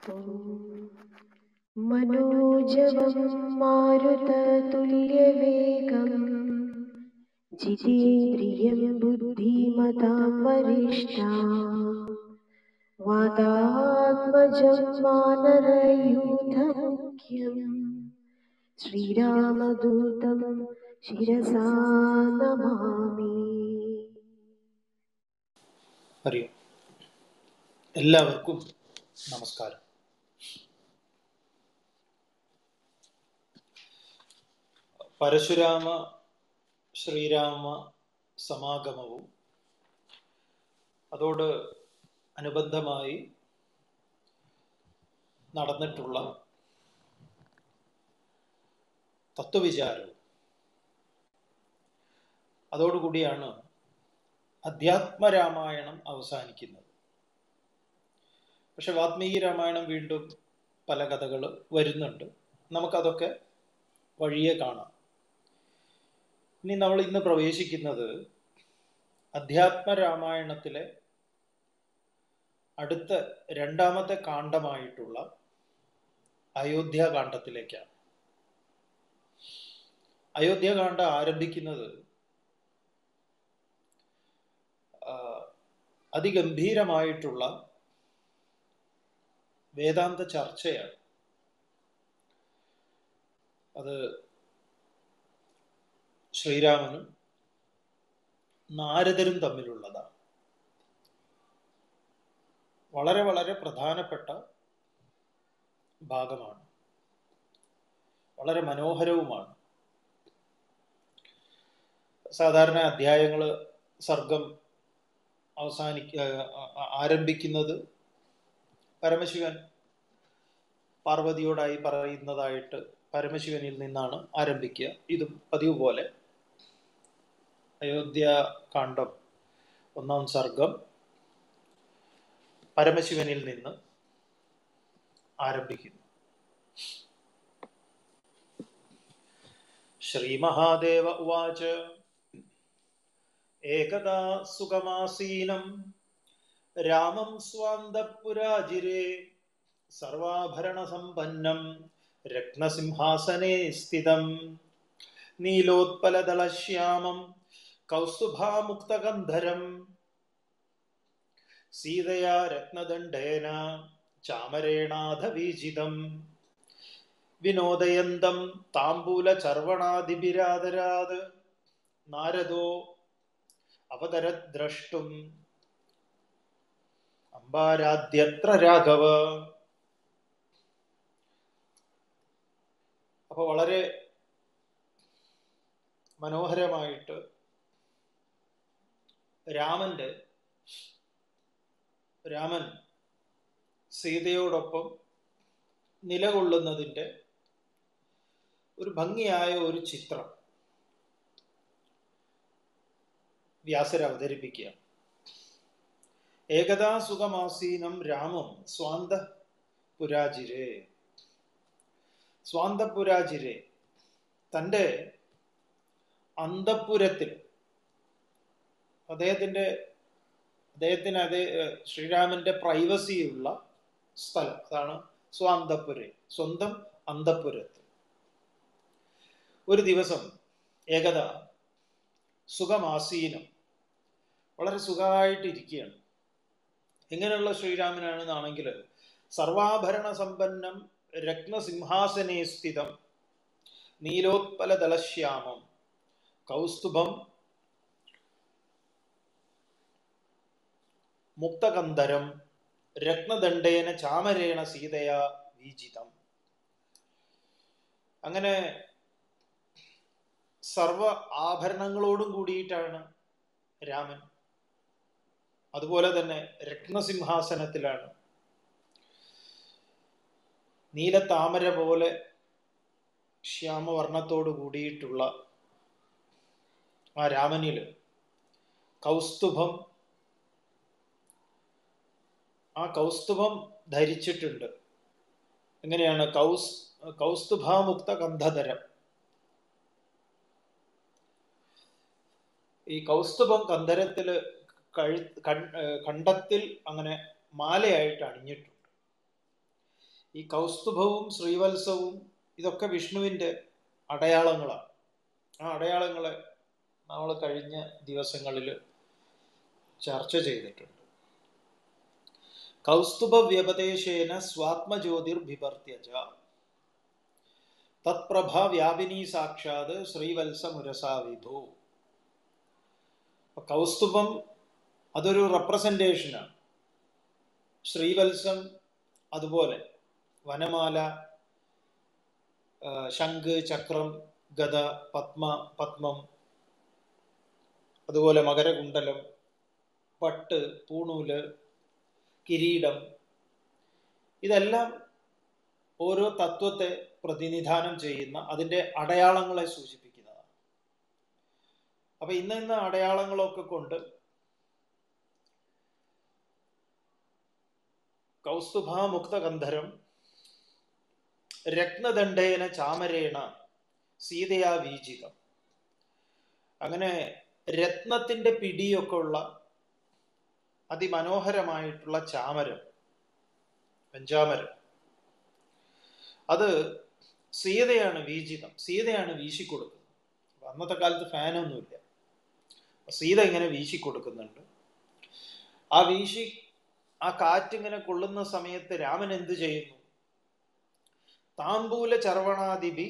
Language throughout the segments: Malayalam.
മനോജവം മാരുതതുല്യവേഗം ജിതേന്ദ്രിയം ബുദ്ധിമതാം വരിഷ്ഠാം വാദാത്മജം വാനരയൂഥമുഖ്യം ശ്രീരാമദൂതം ശിരസാ നമാമി അറിയും എല്ലാവർക്കും നമസ്കാരം പരശുരാമ ശ്രീരാമ സമാഗമവും അതോട് അനുബന്ധമായി നടന്നിട്ടുള്ള തത്വവിചാരവും അതോടുകൂടിയാണ് അധ്യാത്മരാമായണം അവസാനിക്കുന്നത് പക്ഷെ വാത്മീകി രാമായണം വീണ്ടും പല കഥകൾ വരുന്നുണ്ട് നമുക്കതൊക്കെ വഴിയെ കാണാം ഇനി നമ്മൾ ഇന്ന് പ്രവേശിക്കുന്നത് അധ്യാത്മരാമായണത്തിലെ അടുത്ത രണ്ടാമത്തെ കാണ്ഡമായിട്ടുള്ള അയോധ്യാകാന്ഡത്തിലേക്കാണ് അയോധ്യാകാന്ഡം ആരംഭിക്കുന്നത് അതിഗംഭീരമായിട്ടുള്ള വേദാന്ത ചർച്ചയാണ് അത് ശ്രീരാമനും നാരദരും തമ്മിലുള്ളതാണ് വളരെ വളരെ പ്രധാനപ്പെട്ട ഭാഗമാണ് വളരെ മനോഹരവുമാണ് സാധാരണ അധ്യായങ്ങൾ സർഗം അവസാനിക്ക ആരംഭിക്കുന്നത് പരമശിവൻ പാർവതിയോടായി പറയുന്നതായിട്ട് പരമശിവനിൽ നിന്നാണ് ആരംഭിക്കുക ഇതും പതിവ് പോലെ അയോധ്യ കാണ്ഡം ഒന്നാം സർഗം പരമശിവനിൽ നിന്ന് ആരംഭിക്കുന്നു ശ്രീമഹാദേവ ഉവാച ഏകദാ സുഖമാസീനം രാമം സ്വാന്തപുരാജിരേ സർവാഭരണസമ്പന്നം രത്നസിംഹാസനെ സ്ഥിതം നീലോത്പലദളശ്യാമം കൗസ്തുഭാമുക്തഗന്ധരം സീതയാ രത്നദണ്ഡേന ചാമരേണാധവീജിതം വിനോദയന്തം താംബൂലചർവണാദിഭിരാദരാത് നാരദോ അവതരദ്രഷ്ടും അമ്പാരാദ്യത്ര രാഘവ അപ്പൊ വളരെ മനോഹരമായിട്ട് രാമന്റെ രാമൻ സീതയോടൊപ്പം നിലകൊള്ളുന്നതിൻ്റെ ഒരു ഭംഗിയായ ഒരു ചിത്രം വ്യാസർ അവതരിപ്പിക്കുക ഏകദാ സുഖമാസീനം രാമം സ്വാന്ത പുരാജിരേ സ്വാന്തപുരാജിരെ തൻ്റെ അന്തപുരത്തിൽ അദ്ദേഹത്തിൻ്റെ അദ്ദേഹത്തിന് അതേ ശ്രീരാമന്റെ പ്രൈവസിയുള്ള സ്ഥലം അതാണ് സ്വാന്തപുരെ സ്വന്തം അന്തപുരത്ത് ഒരു ദിവസം ഏകത സുഖമാസീനം വളരെ സുഖമായിട്ടിരിക്കുകയാണ് എങ്ങനെയുള്ള ശ്രീരാമനാണെന്നാണെങ്കിൽ സർവാഭരണ സമ്പന്നം രത്നസിംഹാസനെ സ്ഥിതം നീലോത്പലദളശ്യാമം കൗസ്തുഭം മുക്തകന്ധരം രത്നദണ്ഡേന ചാമരേണ സീതയാ വീജിതം അങ്ങനെ സർവ ആഭരണങ്ങളോടും കൂടിയിട്ടാണ് രാമൻ അതുപോലെ തന്നെ രത്നസിംഹാസനത്തിലാണ് നീലത്താമര പോലെ ശ്യാമവർണ്ണത്തോട് കൂടിയിട്ടുള്ള ആ രാമനിൽ കൗസ്തുഭം ആ കൗസ്തുഭം ധരിച്ചിട്ടുണ്ട് എങ്ങനെയാണ് കൗസ് കൗസ്തുഭാമുക്ത ഗന്ധധരം ഈ കൗസ്തുഭം കന്ധരത്തിൽ കഴു കണ്ടത്തിൽ അങ്ങനെ മാലയായിട്ട് അണിഞ്ഞിട്ടുണ്ട് ഈ കൗസ്തുഭവും ശ്രീവത്സവും ഇതൊക്കെ വിഷ്ണുവിൻ്റെ അടയാളങ്ങളാണ് ആ അടയാളങ്ങളെ നമ്മൾ കഴിഞ്ഞ ദിവസങ്ങളിൽ ചർച്ച ചെയ്തിട്ടുണ്ട് കൗസ്തുഭ വ്യപദേശേന സ്വാത്മജ്യോതിർ ബിഭർത്യജ തത്പ്രഭ വ്യാപിനി സാക്ഷാത് ശ്രീവത്സമുരസാവിധു കൗസ്തുഭം അതൊരു റെപ്രസെൻറ്റേഷനാണ് ശ്രീവത്സം അതുപോലെ വനമാല ശംഖ് ചക്രം ഗദ പത്മ പത്മം അതുപോലെ മകരകുണ്ടലം പട്ട് പൂണൂല് കിരീടം ഇതെല്ലാം ഓരോ തത്വത്തെ പ്രതിനിധാനം ചെയ്യുന്ന അതിൻ്റെ അടയാളങ്ങളെ സൂചിപ്പിക്കുന്നതാണ് അപ്പൊ ഇന്ന് ഇന്ന് അടയാളങ്ങളൊക്കെ കൊണ്ട് കൗസ്തുഭാമുക്തഗന്ധരം രത്നദണ്ഡേന ചാമരേണ സീതയാ വീജികം അങ്ങനെ രത്നത്തിന്റെ പിടിയൊക്കെ ഉള്ള അതിമനോഹരമായിട്ടുള്ള ചാമരം പഞ്ചാമരം അത് സീതയാണ് വീജിതം സീതയാണ് വീശിക്കൊടുക്കുന്നത് അന്നത്തെ കാലത്ത് ഫാനൊന്നുമില്ല സീത ഇങ്ങനെ വീശിക്കൊടുക്കുന്നുണ്ട് ആ വീശി ആ കാറ്റിങ്ങനെ കൊള്ളുന്ന സമയത്ത് രാമൻ എന്ത് ചെയ്യുന്നു താമ്പൂല ചർവണാദിപി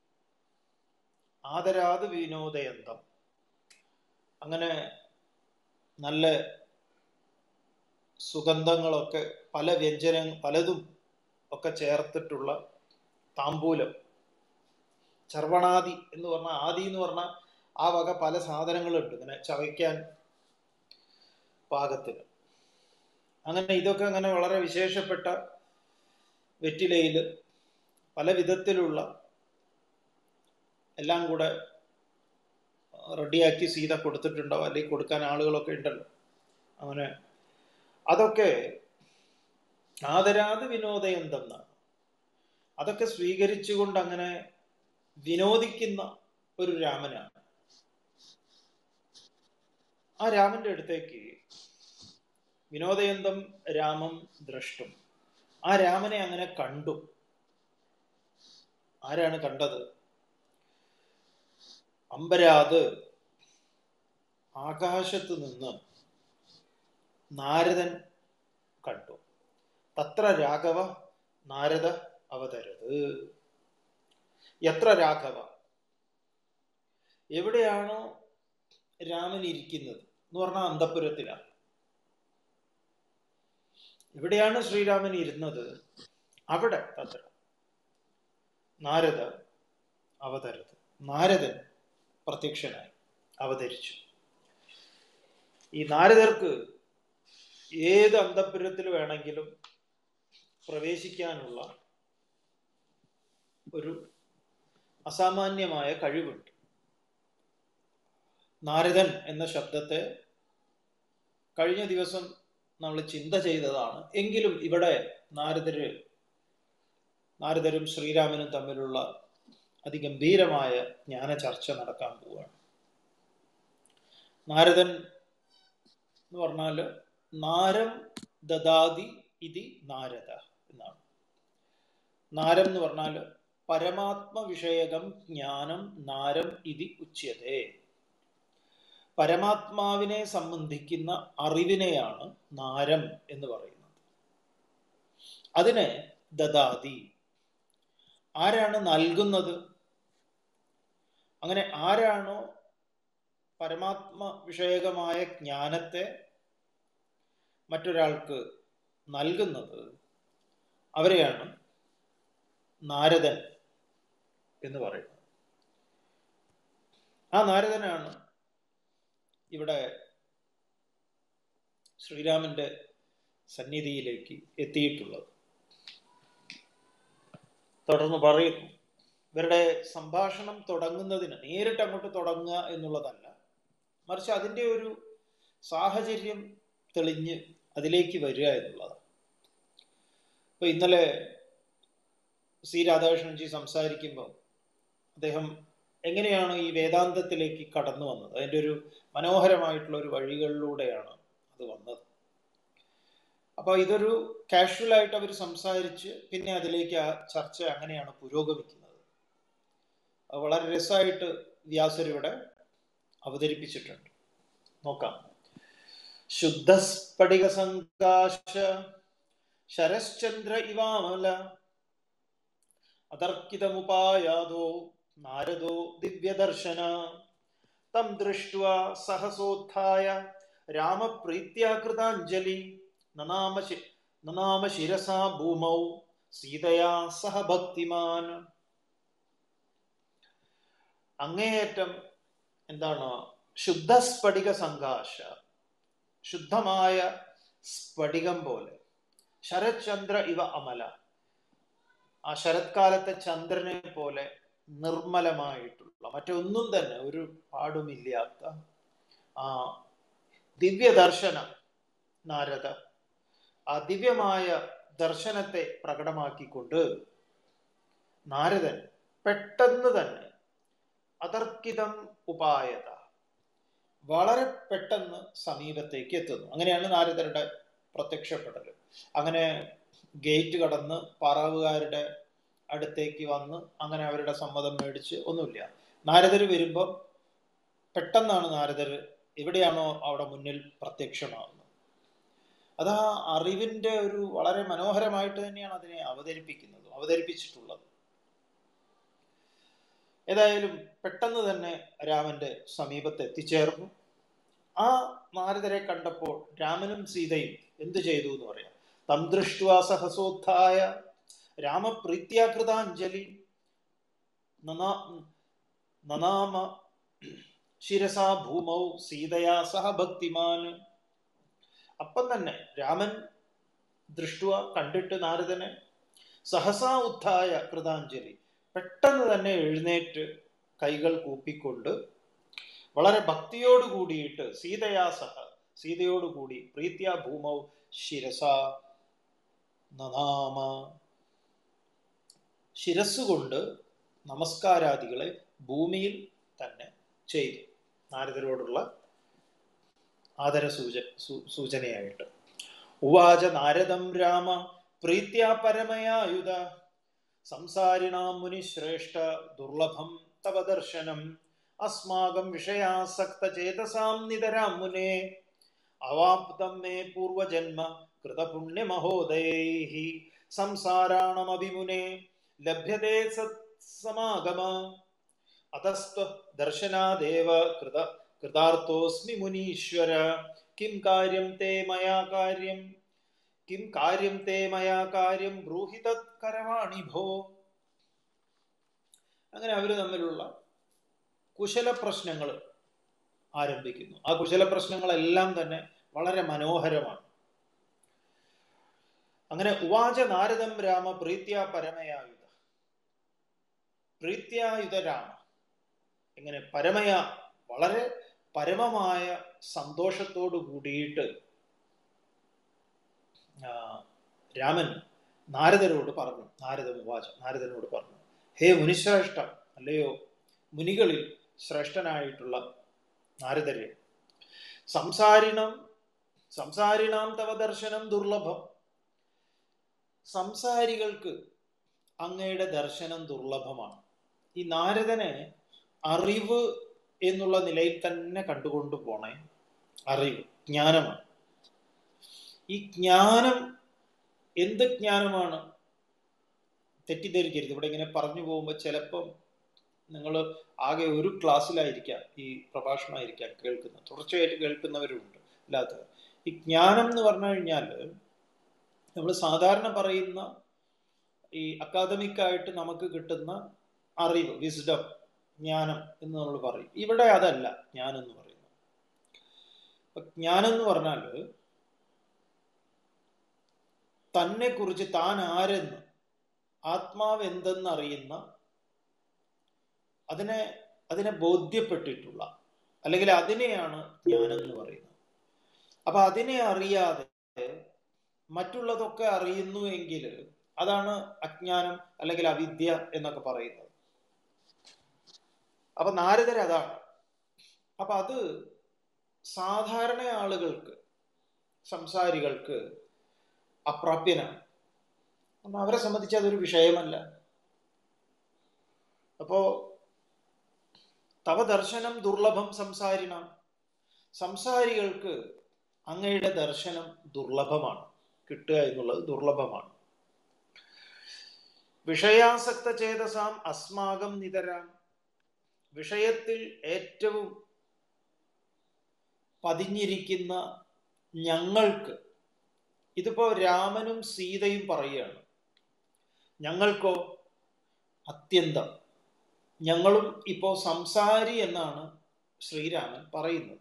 ആദരാത് വിനോദയന്തം അങ്ങനെ നല്ല സുഗന്ധങ്ങളൊക്കെ പല വ്യഞ്ജന പലതും ഒക്കെ ചേർത്തിട്ടുള്ള താമ്പൂലം ചർവണാദി എന്ന് പറഞ്ഞാൽ ആദി എന്ന് പറഞ്ഞാൽ ആ വക പല സാധനങ്ങളുണ്ട് ഇങ്ങനെ ചവയ്ക്കാൻ പാകത്തിന് അങ്ങനെ ഇതൊക്കെ അങ്ങനെ വളരെ വിശേഷപ്പെട്ട വെറ്റിലയിൽ പല വിധത്തിലുള്ള എല്ലാം കൂടെ റെഡിയാക്കി സീത കൊടുത്തിട്ടുണ്ടോ അല്ലെങ്കിൽ കൊടുക്കാൻ ആളുകളൊക്കെ ഉണ്ടല്ലോ അങ്ങനെ അതൊക്കെ ആദരാത് വിനോദയന്തെന്നാണ് അതൊക്കെ സ്വീകരിച്ചുകൊണ്ട് അങ്ങനെ വിനോദിക്കുന്ന ഒരു രാമനാണ് ആ രാമന്റെ അടുത്തേക്ക് വിനോദയന്തം രാമം ദ്രഷ്ടും ആ രാമനെ അങ്ങനെ കണ്ടു ആരാണ് കണ്ടത് അമ്പരാത് ആകാശത്ത് നിന്ന് നാരദൻ കണ്ടു തത്ര രാഘവ നാരദ അവതരത് എത്ര രാഘവ എവിടെയാണോ രാമൻ ഇരിക്കുന്നത് എന്ന് പറഞ്ഞാൽ അന്തപുരത്തിലാണ് എവിടെയാണ് ശ്രീരാമൻ ഇരുന്നത് അവിടെ തത്ര നാരദ അവതരത് നാരദൻ പ്രത്യക്ഷനായി അവതരിച്ചു ഈ നാരദർക്ക് ഏത് അന്തപുരത്തിൽ വേണമെങ്കിലും പ്രവേശിക്കാനുള്ള ഒരു അസാമാന്യമായ കഴിവുണ്ട് നാരദൻ എന്ന ശബ്ദത്തെ കഴിഞ്ഞ ദിവസം നമ്മൾ ചിന്ത ചെയ്തതാണ് എങ്കിലും ഇവിടെ നാരദര് നാരദരും ശ്രീരാമനും തമ്മിലുള്ള അതിഗംഭീരമായ ജ്ഞാന ചർച്ച നടക്കാൻ പോവുകയാണ് നാരദൻ എന്ന് പറഞ്ഞാൽ നാരം ദദാതി ഇതി നാരദ എന്നാണ് നാരം എന്ന് പറഞ്ഞാൽ പരമാത്മ വിഷയകം ജ്ഞാനം നാരം ഇതി ഉച്യതേ പരമാത്മാവിനെ സംബന്ധിക്കുന്ന അറിവിനെയാണ് നാരം എന്ന് പറയുന്നത് അതിനെ ദദാതി ആരാണ് നൽകുന്നത് അങ്ങനെ ആരാണോ പരമാത്മ വിഷയകമായ ജ്ഞാനത്തെ മറ്റൊരാൾക്ക് നൽകുന്നത് അവരെയാണ് നാരദൻ എന്ന് പറയുന്നത് ആ നാരദനാണ് ഇവിടെ ശ്രീരാമന്റെ സന്നിധിയിലേക്ക് എത്തിയിട്ടുള്ളത് തുടർന്ന് പറയുന്നു ഇവരുടെ സംഭാഷണം തുടങ്ങുന്നതിന് നേരിട്ട് അങ്ങോട്ട് തുടങ്ങുക എന്നുള്ളതല്ല മറിച്ച് അതിൻ്റെ ഒരു സാഹചര്യം തെളിഞ്ഞ് അതിലേക്ക് വരിക എന്നുള്ളതാണ് ഇപ്പൊ ഇന്നലെ സി രാധാകൃഷ്ണൻജി സംസാരിക്കുമ്പോൾ അദ്ദേഹം എങ്ങനെയാണ് ഈ വേദാന്തത്തിലേക്ക് കടന്നു വന്നത് അതിൻ്റെ ഒരു മനോഹരമായിട്ടുള്ള ഒരു വഴികളിലൂടെയാണ് അത് വന്നത് അപ്പോൾ ഇതൊരു കാഷ്വൽ ആയിട്ട് അവർ സംസാരിച്ച് പിന്നെ അതിലേക്ക് ആ ചർച്ച അങ്ങനെയാണ് പുരോഗമിക്കുന്നത് അത് വളരെ രസമായിട്ട് വ്യാസർ ഇവിടെ അവതരിപ്പിച്ചിട്ടുണ്ട് നോക്കാം ശുദ്ധസ്ഫടിക സംകാശ ശരശ്ചന്ദ്ര ഇവാമല അതർക്കിതമുപായാതോ നാരദോ ദിവ്യദർശന തം ദൃഷ്ട്വാ സഹസോത്ഥായ രാമപ്രീത്യാ കൃതാഞ്ജലി നനാമ ശി- നനാമ ശിരസാ ഭൂമൗ സീതയാ സഹ ഭക്തിമാൻ അങ്ങേയറ്റം എന്താണ് ശുദ്ധസ്ഫടിക സംഘാശ ശുദ്ധമായ സ്ഫടികം പോലെ ശരത്ചന്ദ്ര ഇവ അമല ആ ശരത്കാലത്തെ ചന്ദ്രനെ പോലെ നിർമ്മലമായിട്ടുള്ള മറ്റൊന്നും തന്നെ ഒരു പാടുമില്ലാത്ത ആ ദിവ്യ ദർശനം നാരദ ആ ദിവ്യമായ ദർശനത്തെ പ്രകടമാക്കിക്കൊണ്ട് നാരദൻ പെട്ടെന്ന് തന്നെ അതർക്കിതം ഉപായത വളരെ പെട്ടെന്ന് സമീപത്തേക്ക് എത്തുന്നു അങ്ങനെയാണ് നാരദരുടെ പ്രത്യക്ഷപ്പെടൽ അങ്ങനെ ഗേറ്റ് കടന്ന് പാറാവുകാരുടെ അടുത്തേക്ക് വന്ന് അങ്ങനെ അവരുടെ സമ്മതം മേടിച്ച് ഒന്നുമില്ല നാരദർ വരുമ്പം പെട്ടെന്നാണ് നാരദർ എവിടെയാണോ അവിടെ മുന്നിൽ പ്രത്യക്ഷമാകുന്നത് അത് ആ അറിവിന്റെ ഒരു വളരെ മനോഹരമായിട്ട് തന്നെയാണ് അതിനെ അവതരിപ്പിക്കുന്നത് അവതരിപ്പിച്ചിട്ടുള്ളത് ഏതായാലും പെട്ടെന്ന് തന്നെ രാമന്റെ സമീപത്ത് എത്തിച്ചേർന്നു ആ നാരദരെ കണ്ടപ്പോൾ രാമനും സീതയും എന്തു ചെയ്തു എന്ന് പറയാം തം ദൃഷ്ട്വാ സഹസോത്ഥായ രാമപ്രീത്യാകൃതാഞ്ജലി നനാ- നനാമ ശിരസാ ഭൂമൗ സീതയാ സഹ ഭക്തിമാൻ അപ്പം തന്നെ രാമൻ ദൃഷ്ടുവ കണ്ടിട്ട് നാരദനെ സഹസാ ഉത്ഥായ കൃതാഞ്ജലി പെട്ടെന്ന് തന്നെ എഴുന്നേറ്റ് കൈകൾ കൂപ്പിക്കൊണ്ട് വളരെ ഭക്തിയോട് കൂടിയിട്ട് സീതയാ സഹ സീതയോടുകൂടി പ്രീത്യാ ഭൂമൗ ശിരസ നനാമ ശിരസ്സുകൊണ്ട് നമസ്കാരാദികളെ ഭൂമിയിൽ തന്നെ ചെയ്തു നാരദരോടുള്ള ആദര സൂച സൂ- സൂചനയായിട്ട് ഉവാച നാരദം രാമ പ്രീത്യാ പരമയായുധ സംസാരിണാം മുനിശ്രേഷ്ഠ ദുർലഭം തവ ദർശനം അസ്മാകം വിഷയാസക്ത ചേതസാം നിതരാം മുനേ അവാപ്തം മേ പൂർവജന്മ കൃതപുണ്യമഹോദയൈः സംസാരാണമഭിമുനെ ലഭ്യത്തെ സത്സമാഗമ അതസ്ത്വ ദർശനാദേവ കൃത കൃതാർത്ഥോസ്മി മുനീശ്വര കിം കാര്യം തേ മയാ കാര്യം കിം കാര്യം തേ മയാ കാര്യം ബ്രൂഹി തത് കരവാണി ഭോ അങ്ങനെ അവര് തമ്മിലുള്ള കുശല പ്രശ്നങ്ങൾ ആരംഭിക്കുന്നു ആ കുശല പ്രശ്നങ്ങളെല്ലാം തന്നെ വളരെ മനോഹരമാണ് അങ്ങനെ ഉവാച നാരദം രാമ പ്രീത്യാ പരമയായുധ പ്രീത്യായുധ രാമ ഇങ്ങനെ പരമയ വളരെ പരമമായ സന്തോഷത്തോടു കൂടിയിട്ട് ആ, രാമൻ നാരദരോട് പറഞ്ഞു നാരദം ഉവാച നാരദനോട് പറഞ്ഞു ഹേ മുനിശ്രേഷ്ഠ അല്ലയോ മുനികളിൽ ശ്രേഷ്ഠനായിട്ടുള്ള നാരദരെ സംസാരിണം സംസാരിണാം തവ ദർശനം ദുർലഭം സംസാരികൾക്ക് അങ്ങയുടെ ദർശനം ദുർലഭമാണ് ഈ നാരദനെ അറിവ് എന്നുള്ള നിലയിൽ തന്നെ കണ്ടുകൊണ്ടു പോണേ അറിവ് ജ്ഞാനമാണ് ഈ ജ്ഞാനം എന്ത് ജ്ഞാനമാണ് തെറ്റിദ്ധരിക്കരുത് ഇവിടെ ഇങ്ങനെ പറഞ്ഞു പോകുമ്പോൾ ചിലപ്പം നിങ്ങൾ ആകെ ഒരു ക്ലാസ്സിലായിരിക്കാം ഈ പ്രഭാഷണമായിരിക്കാം കേൾക്കുന്നത് തുടർച്ചയായിട്ട് കേൾക്കുന്നവരുണ്ട് അല്ലാത്തവർ ഈ ജ്ഞാനം എന്ന് പറഞ്ഞു കഴിഞ്ഞാൽ നമ്മൾ സാധാരണ പറയുന്ന ഈ അക്കാദമിക് ആയിട്ട് നമുക്ക് കിട്ടുന്ന അറിവ് വിസ്ഡം ജ്ഞാനം എന്ന് നമ്മൾ പറയും ഇവിടെ അതല്ല ജ്ഞാനം എന്ന് പറയുന്നത് അപ്പൊ ജ്ഞാനം എന്ന് പറഞ്ഞാൽ തന്നെ കുറിച്ച് താൻ ആരെന്ന് ആത്മാവ് എന്തെന്ന് അറിയുന്ന അതിനെ അതിനെ ബോധ്യപ്പെട്ടിട്ടുള്ള അല്ലെങ്കിൽ അതിനെയാണ് ജ്ഞാനം എന്ന് പറയുന്നത് അപ്പൊ അതിനെ അറിയാതെ മറ്റുള്ളതൊക്കെ അറിയുന്നു എങ്കിൽ അതാണ് അജ്ഞാനം അല്ലെങ്കിൽ അവിദ്യ എന്നൊക്കെ പറയുന്നത് അപ്പൊ നാരദർ അതാണ് അപ്പൊ അത് സാധാരണ ആളുകൾക്ക് സംസാരികൾക്ക് അപ്രാപ്യനാണ് കാരണം അവരെ സംബന്ധിച്ച് അതൊരു വിഷയമല്ല അപ്പോ തവ ദർശനം ദുർലഭം സംസാരിണം സംസാരികൾക്ക് അങ്ങയുടെ ദർശനം ദുർലഭമാണ് കിട്ടുക എന്നുള്ളത് ദുർലഭമാണ് വിഷയാസക്ത ചേതസാം അസ്മാകം നിതരാം വിഷയത്തിൽ ഏറ്റവും പതിഞ്ഞിരിക്കുന്ന ഞങ്ങൾക്ക് ഇതിപ്പോ രാമനും സീതയും പറയുകയാണ് ഞങ്ങൾക്കോ അത്യന്തം ഞങ്ങളും ഇപ്പോ സംസാരി എന്നാണ് ശ്രീരാമൻ പറയുന്നത്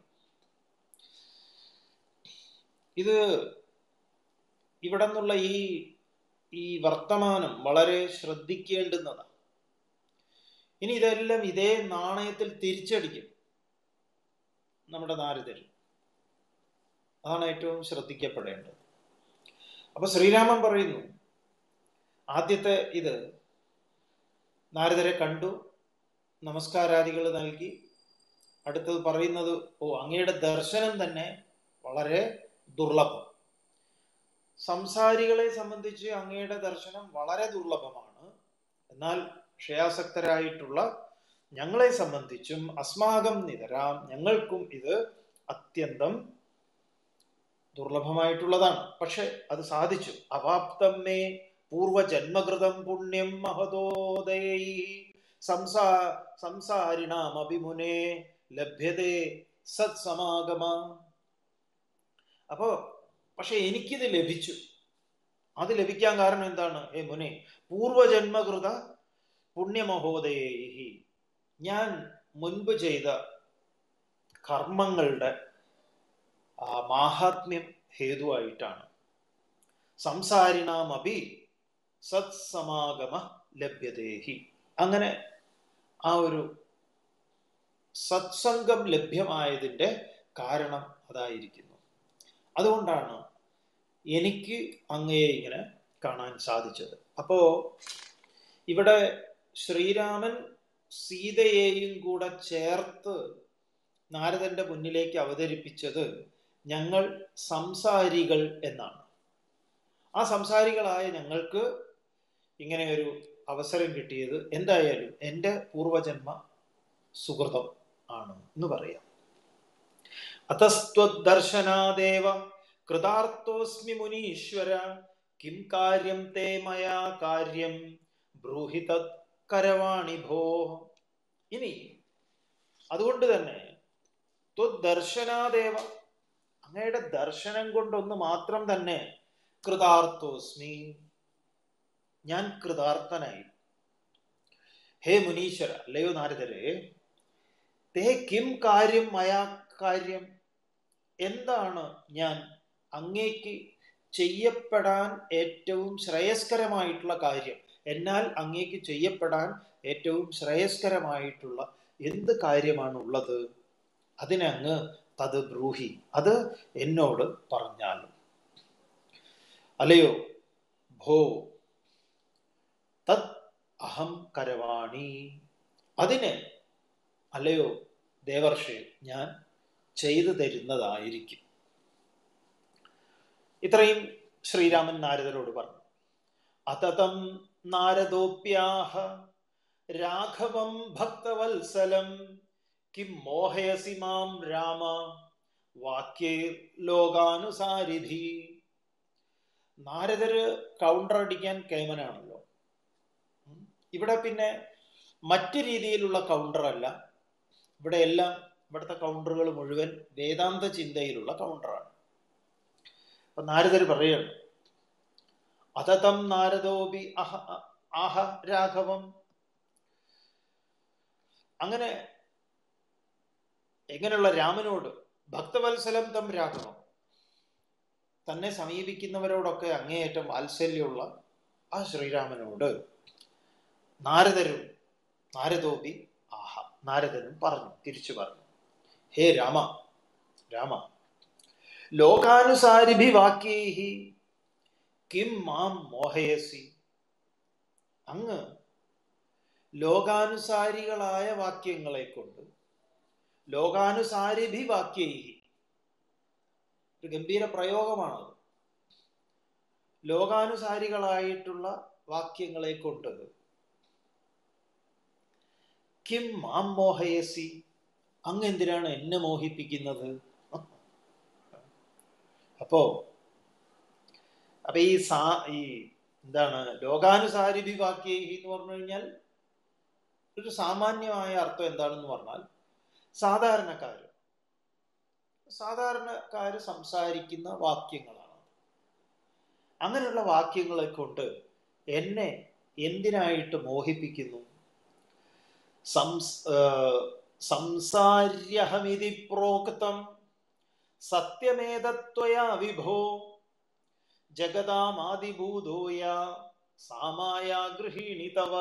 ഇത് ഇവിടെ നിന്നുള്ള ഈ ഈ വർത്തമാനം വളരെ ശ്രദ്ധിക്കേണ്ടുന്നതാണ് ഇനി ഇതെല്ലാം ഇതേ നാണയത്തിൽ തിരിച്ചടിക്കും നമ്മുടെ നാരദർ അതാണ് ഏറ്റവും ശ്രദ്ധിക്കപ്പെടേണ്ടത് അപ്പൊ ശ്രീരാമൻ പറയുന്നു ആദ്യത്തെ ഇത് നാരദരെ കണ്ടു നമസ്കാരാദികൾ നൽകി അടുത്തത് പറയുന്നത് ഓ അങ്ങയുടെ ദർശനം തന്നെ വളരെ ദുർലഭം സംസാരികളെ സംബന്ധിച്ച് അങ്ങയുടെ ദർശനം വളരെ ദുർലഭമാണ് എന്നാൽ ക്ഷയാസക്തരായിട്ടുള്ള ഞങ്ങളെ സംബന്ധിച്ചും അസ്മാകം നിതരാം ഞങ്ങൾക്കും ഇത് അത്യന്തം ദുർലഭമായിട്ടുള്ളതാണ് പക്ഷെ അത് സാധിച്ചു അവാപ്തം മേ പൂർവജന്മകൃതം പുണ്യം മഹതോദയൈ സംസാ സംസാരിണാം അഭിമുനെ ലഭ്യതേ സത്സമാഗമ അപ്പോ പക്ഷെ എനിക്കിത് ലഭിച്ചു അത് ലഭിക്കാൻ കാരണം എന്താണ് ഏ മുനെ പൂർവജന്മകൃത പുണ്യമഹോദയൈ ഞാൻ മുൻപ് ചെയ്ത കർമ്മങ്ങളുടെ ആ മാഹാത്മ്യം ഹേതുവായിട്ടാണ് സംസാരിണാമപി സത്സമാഗമ ലഭ്യതേഹി അങ്ങനെ ആ ഒരു സത്സംഗം ലഭ്യമായതിൻ്റെ കാരണം അതായിരിക്കുന്നു അതുകൊണ്ടാണ് എനിക്ക് അങ്ങയെ ഇങ്ങനെ കാണാൻ സാധിച്ചത് അപ്പോ ഇവിടെ ശ്രീരാമൻ സീതയെയും കൂടെ ചേർത്ത് നാരദന്റെ മുന്നിലേക്ക് അവതരിപ്പിച്ചത് ഞങ്ങൾ സംസാരികൾ എന്നാണ് ആ സംസാരികളായ ഞങ്ങൾക്ക് ഇങ്ങനെ ഒരു അവസരം കിട്ടിയത് എന്തായാലും എൻ്റെ പൂർവജന്മ സുഹൃതം ആണ് എന്ന് പറയാം അതസ്ത്വദർശനാദേവ കൃതാർത്ഥോസ്മി മുനീശ്വര കിം കാര്യം തേ മയാ കാര്യം ബ്രൂഹി തത് കരവാണി ഭോ ഇനി അതുകൊണ്ട് തന്നെ ത്വദർശനാദേവ അങ്ങയുടെ ദർശനം കൊണ്ടൊന്ന് മാത്രം തന്നെ കൃതാർത്ഥോസ്മി ഞാൻ കൃതാർത്ഥനായി ഹേ മുനീശ്വര അല്ലയോ നാരദരെ തേ കിം കാര്യം മയാ കാര്യം എന്താണ് ഞാൻ അങ്ങേക്ക് ചെയ്യപ്പെടാൻ ഏറ്റവും ശ്രേയസ്കരമായിട്ടുള്ള കാര്യം എന്നാൽ അങ്ങേക്ക് ചെയ്യപ്പെടാൻ ഏറ്റവും ശ്രേയസ്കരമായിട്ടുള്ള എന്ത് കാര്യമാണ് ഉള്ളത് അതിനങ്ങ് തത് ബ്രൂഹി അത് എന്നോട് പറഞ്ഞാലും അല്ലയോ ഭോ തത് അഹം കരവാണി അതിന് അല്ലയോ ദേവർഷി ഞാൻ ചെയ്തു തരുന്നതായിരിക്കും ഇത്രയും ശ്രീരാമൻ നാരദരോട് പറഞ്ഞു അതതം നാരദോപ്യാഹ രാഘവം ഭക്തവത്സലം കിം മോഹയസി മാം രാമ വാക്യേ ലോകാനുസാരിധി നാരദര് കൗണ്ടർ അടിക്കാൻ കേമനാണല്ലോ ഇവിടെ പിന്നെ മറ്റു രീതിയിലുള്ള കൗണ്ടർ അല്ല ഇവിടെ എല്ലാം ഇവിടുത്തെ കൗണ്ടറുകൾ മുഴുവൻ വേദാന്ത ചിന്തയിലുള്ള കൗണ്ടറാണ് അപ്പൊ നാരദർ പറയാണ് അതതം നാരദോപി അഹ ആഹ രാഘവം അങ്ങനെ എങ്ങനെയുള്ള രാമനോട് ഭക്തവത്സലം തം രാഘവം തന്നെ സമീപിക്കുന്നവരോടൊക്കെ അങ്ങേയറ്റം വാത്സല്യമുള്ള ആ ശ്രീരാമനോട് നാരദരും നാരദോപി ആഹ നാരദനും പറഞ്ഞു തിരിച്ചു പറഞ്ഞു ഹേ രാമ രാമ ലോകാനുസാരിഭി വാക്യേഹി കിം മാം മോഹയസി അങ്ങ് ലോകാനുസാരികളായ വാക്യങ്ങളെ കൊണ്ട് ലോകാനുസാരിഭി വാക്യേഹി ഒരു ഗംഭീര പ്രയോഗമാണത് ലോകാനുസാരികളായിട്ടുള്ള വാക്യങ്ങളെ കൊണ്ട് കിം മാം മോഹയസി അങ്ങ് എന്തിനാണ് എന്നെ മോഹിപ്പിക്കുന്നത് അപ്പോ അപ്പൊ ഈ സാ ഈ എന്താണ് ലോകാനുസാരി വാക്യ എന്ന് പറഞ്ഞു കഴിഞ്ഞാൽ ഒരു സാമാന്യമായ അർത്ഥം എന്താണെന്ന് പറഞ്ഞാൽ സാധാരണക്കാർ സാധാരണക്കാർ സംസാരിക്കുന്ന വാക്യങ്ങളാണ് അങ്ങനെയുള്ള വാക്യങ്ങളെ കൊണ്ട് എന്നെ എന്തിനായിട്ട് മോഹിപ്പിക്കുന്നു സംസ് സംസാര്യഹമിതി പ്രോക്തം സത്യമേതത്വയാ വിഭോ ജഗതാമാദിഭൂതോയ സാമായ ഗൃഹീണി തവ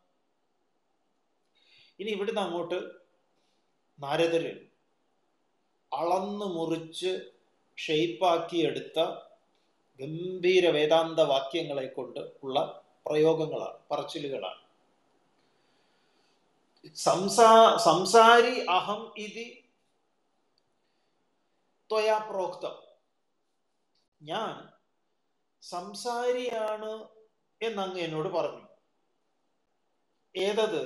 ഇനി ഇവിടുന്ന് അങ്ങോട്ട് നാരദര് അളന്നു മുറിച്ച് ഷെയ്പ്പാക്കിയെടുത്ത ഗംഭീര വേദാന്ത വാക്യങ്ങളെ കൊണ്ട് ഉള്ള പ്രയോഗങ്ങളാണ് പറച്ചിലുകളാണ് സംസാ സംസാരി അഹം ഇതി ത്വയാ പ്രോക്തം ഞാൻ സംസാരിയാണ് എന്നങ്ങ് എന്നോട് പറഞ്ഞു ഏതത്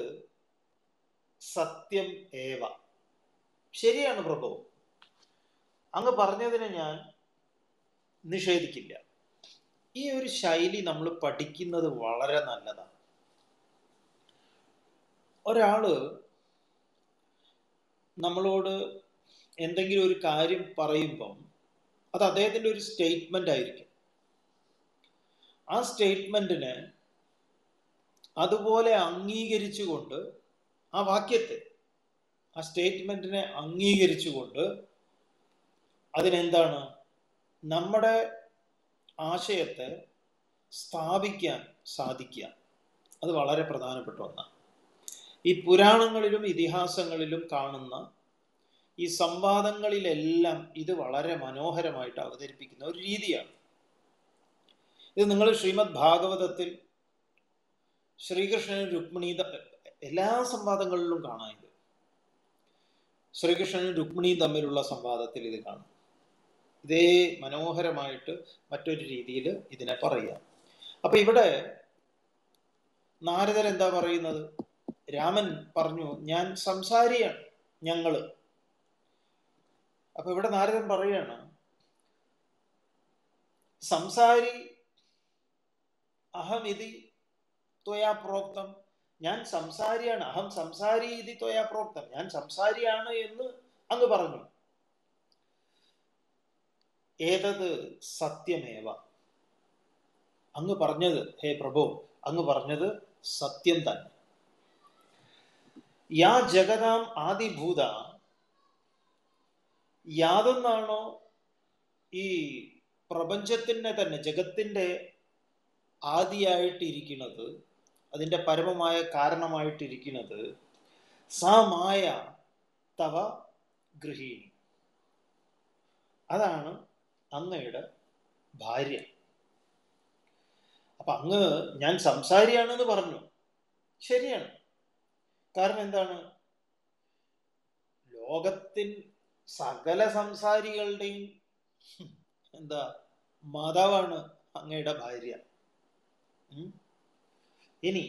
സത്യം ഏവ ശരിയാണ് പ്രഭു അങ്ങ് പറഞ്ഞതിനെ ഞാൻ നിഷേധിക്കില്ല ഈ ഒരു ശൈലി നമ്മൾ പഠിക്കുന്നത് വളരെ നല്ലതാണ് ഒരാള് നമ്മളോട് എന്തെങ്കിലും ഒരു കാര്യം പറയുമ്പം അത് അദ്ദേഹത്തിൻ്റെ ഒരു സ്റ്റേറ്റ്മെൻ്റ് ആയിരിക്കും ആ സ്റ്റേറ്റ്മെൻറ്റിനെ അതുപോലെ അംഗീകരിച്ചുകൊണ്ട് ആ വാക്യത്തെ ആ സ്റ്റേറ്റ്മെൻറ്റിനെ അംഗീകരിച്ചുകൊണ്ട് അതിനെന്താണ് നമ്മുടെ ആശയത്തെ സ്ഥാപിക്കാൻ സാധിക്കുക അത് വളരെ പ്രധാനപ്പെട്ട ഒന്നാണ് ഈ പുരാണങ്ങളിലും ഇതിഹാസങ്ങളിലും കാണുന്ന ഈ സംവാദങ്ങളിലെല്ലാം ഇത് വളരെ മനോഹരമായിട്ട് അവതരിപ്പിക്കുന്ന ഒരു രീതിയാണ് ഇത് നിങ്ങൾ ശ്രീമദ് ഭാഗവതത്തിൽ ശ്രീകൃഷ്ണനും രുക്മിണി എല്ലാ സംവാദങ്ങളിലും കാണാം ഇത് ശ്രീകൃഷ്ണനും രുക്മിണിയും തമ്മിലുള്ള സംവാദത്തിൽ ഇത് കാണാം ഇതേ മനോഹരമായിട്ട് മറ്റൊരു രീതിയിൽ ഇതിനെ പറയാം അപ്പൊ ഇവിടെ നാരദൻ എന്താ പറയുന്നത് രാമൻ പറഞ്ഞു ഞാൻ സംസാരിയാണ് ഞങ്ങള് അപ്പൊ ഇവിടെ നാരദൻ പറയാണ് സംസാരി അഹമിതി ത്വയാ പ്രോക്തം ഞാൻ സംസാരിയാണ് അഹം സംസാരി ഇതി ത്വയാ പ്രോക്തം ഞാൻ സംസാരിയാണ് എന്ന് അങ്ങ് പറഞ്ഞു ഏതത് സത്യമേവ അങ്ങ് പറഞ്ഞത് ഹേ പ്രഭു അങ്ങ് പറഞ്ഞത് സത്യം തന്നെ യാ ജഗതാം ആദിഭൂത യാതൊന്നാണോ ഈ പ്രപഞ്ചത്തിൻ്റെ തന്നെ ജഗത്തിൻ്റെ ആദിയായിട്ടിരിക്കുന്നത് അതിൻ്റെ പരമമായ കാരണമായിട്ടിരിക്കുന്നത് സമായ തവ ഗൃഹീണി അതാണ് അങ്ങയുടെ ഭാര്യ അപ്പൊ അങ്ങ് ഞാൻ സംസാരിയാണെന്ന് പറഞ്ഞു ശരിയാണ് കാരണം എന്താണ് ലോകത്തിൻ സകല സംസാരികളുടെയും എന്താ മാതാവാണ് അങ്ങയുടെ ഭാര്യ ഇനി